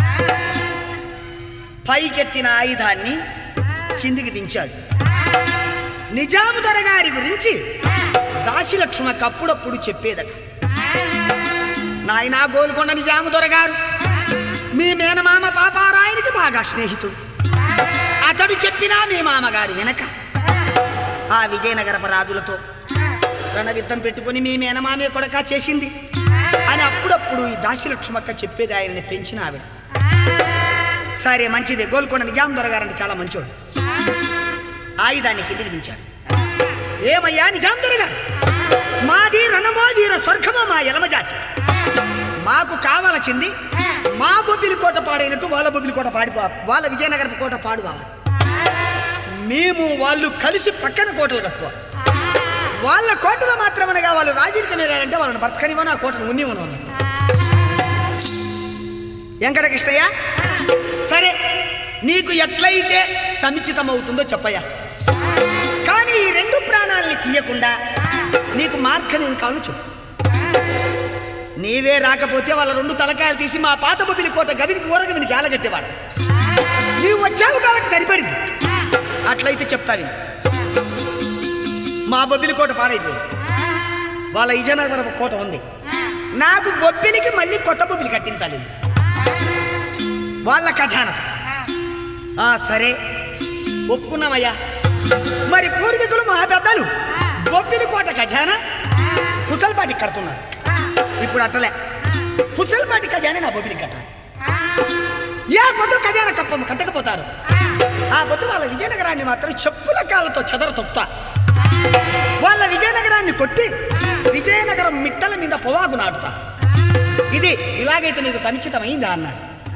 పైకెత్తిన ఆయుధాన్ని కిందికి దించాడు నిజాముదర గారి గురించి దాసిలక్ష్మకు అప్పుడప్పుడు చెప్పేదట నాయనా గోల్కొండ నిజాముదొర గారు మీ మేనమామ పాపారాయనికి బాగా స్నేహితుడు అతడు చెప్పినా మీ మామగారు వినక ఆ విజయనగరప రాజులతో రణవిద్ధం పెట్టుకుని మీ మేనమామే కొడక చేసింది అని అప్పుడప్పుడు ఈ దాసిలక్ష్మక్క చెప్పేది ఆయనని పెంచిన ఆవిడ సరే మంచిదే గోల్కొండ నిజాం దొరగారంటే చాలా మంచోడు ఆయుధాన్ని కిందికి దించాడు ఏమయ్యా నిజాం దొరగారు మాది రణమో వీర స్వర్గమో మా ఎలమ జాతి మాకు కావాల్సింది మా బొబ్బిలి కోట పాడైనట్టు వాళ్ళ బొబ్బిలి కోట పాడిపో వాళ్ళ విజయనగరపు కోట పాడు కావాలి మేము వాళ్ళు కలిసి పక్కన కోటలు కట్టుకోవాలి వాళ్ళ కోటలో మాత్రమనగా వాళ్ళు రాజీలకి నేరారంటే వాళ్ళని బ్రతకనివ్వను ఆ కోటను ఉన్నివ్వను అన్నాడు. వెంకటకృష్ణయ్య సరే నీకు ఎట్లయితే సముచితమవుతుందో చెప్పయ్యా కానీ ఈ రెండు ప్రాణాలని తీయకుండా నీకు మార్గం ఏం కావాలో చెప్పు నీవే రాకపోతే వాళ్ళ రెండు తలకాయలు తీసి మా పాత బొబ్బిలి కోట గదినికి ఊరగదినికి ఏలగట్టేవాడు నీవు వచ్చావు కాబట్టి సరిపడింది అట్లయితే చెప్తావి మా బొబ్బిలి కోట పాడైపోయింది వాళ్ళ విజయనగరం కోట ఉంది నాకు బొబ్బిలికి మళ్ళీ కొత్త బొబ్బిలి కట్టించాలి వాళ్ళ ఖజానా ఆ సరే ఒప్పుకున్నామయ్యా మరి పూర్వీకులు మా పెద్దలు బొబ్బిలి కోట ఖజానా కుసల్పాటి కడుతున్నారు ఇప్పుడు అట్టలే కుసల్పాటి ఖజానా నా బొబ్బిలి కట్టాలి ఏ పొద్దు ఖజానా కప్పము కట్టకపోతారు ఆ పొద్దు వాళ్ళ విజయనగరాన్ని మాత్రం చెప్పుల కాళ్ళతో చెదర తొక్కుతా వాళ్ళ విజయనగరాన్ని కొట్టి విజయనగరం మిట్టల మీద పొవాగు నాటుతా ఇది ఇలాగైతే నీకు సముచితమైందా అన్నాడు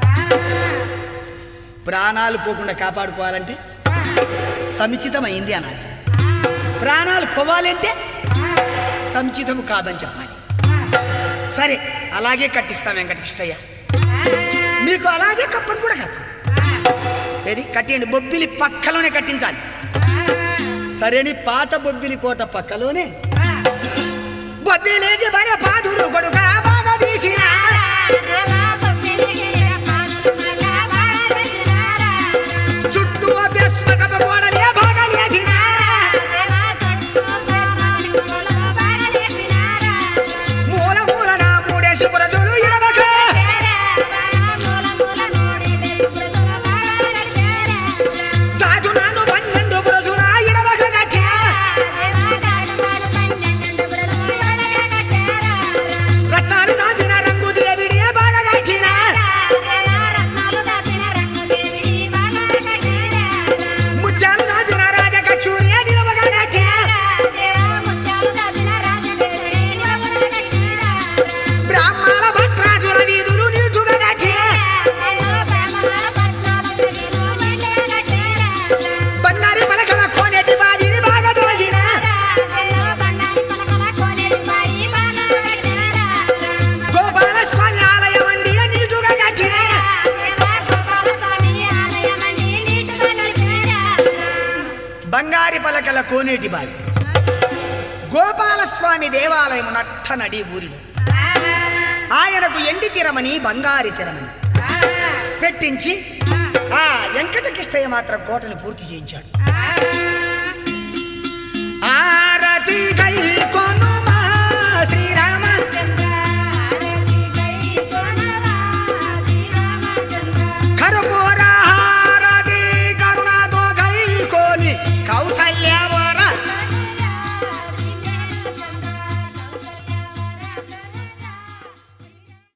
ప్రాణాలు పోకుండా కాపాడుకోవాలంటే సముచితమైంది అనాలి ప్రాణాలు పోవాలంటే సముచితము కాదని చెప్పాలి సరే అలాగే కట్టిస్తాం వెంకటకృష్ణయ్య మీకు అలాగే కప్పని కూడా కడతాం ఏది కట్టేయండి బొబ్బిలి పక్కలోనే కట్టించాలి సరేని పాత బొబ్బిలి కోట పక్కలోనే బొబ్బిలేకి బయ పాదురు కొడుక బాగా తీసిన చుట్టూ అభ్యస్మకప గోడలే బాగా లేపిన మూల మూలన మూడేసి పురజులు ఇడవక తాజు నాను పన్నెండు పురజుల ఇడవక గట్టిన రత్నాలు నాపిన రంగు దేవిడి బాగా గట్టిన ముత్యాలు నాపిన రాజ కచూరి నిలవక గట్టిన బ్రాహ్మణ భట్రాజుల వీధులు నిలుచుగా గట్టిన బంగారి పలకల కోనేటి బావిని బాగా తొలగిన గోపాల స్వామి ఆలయం అండి నిలుచుగా గట్టిన బంగారి పలకల కోనేటి బావి గోపాలస్వామి దేవాలయం నట్ట నడి ఊరిలో ఆయనకు ఎండి తిరమని బంగారి తిరమని పెట్టించి ఆ వెంకటకృష్ణయ్య మాత్రం కోటను పూర్తి చేయించాడు ఆరతి గై కొను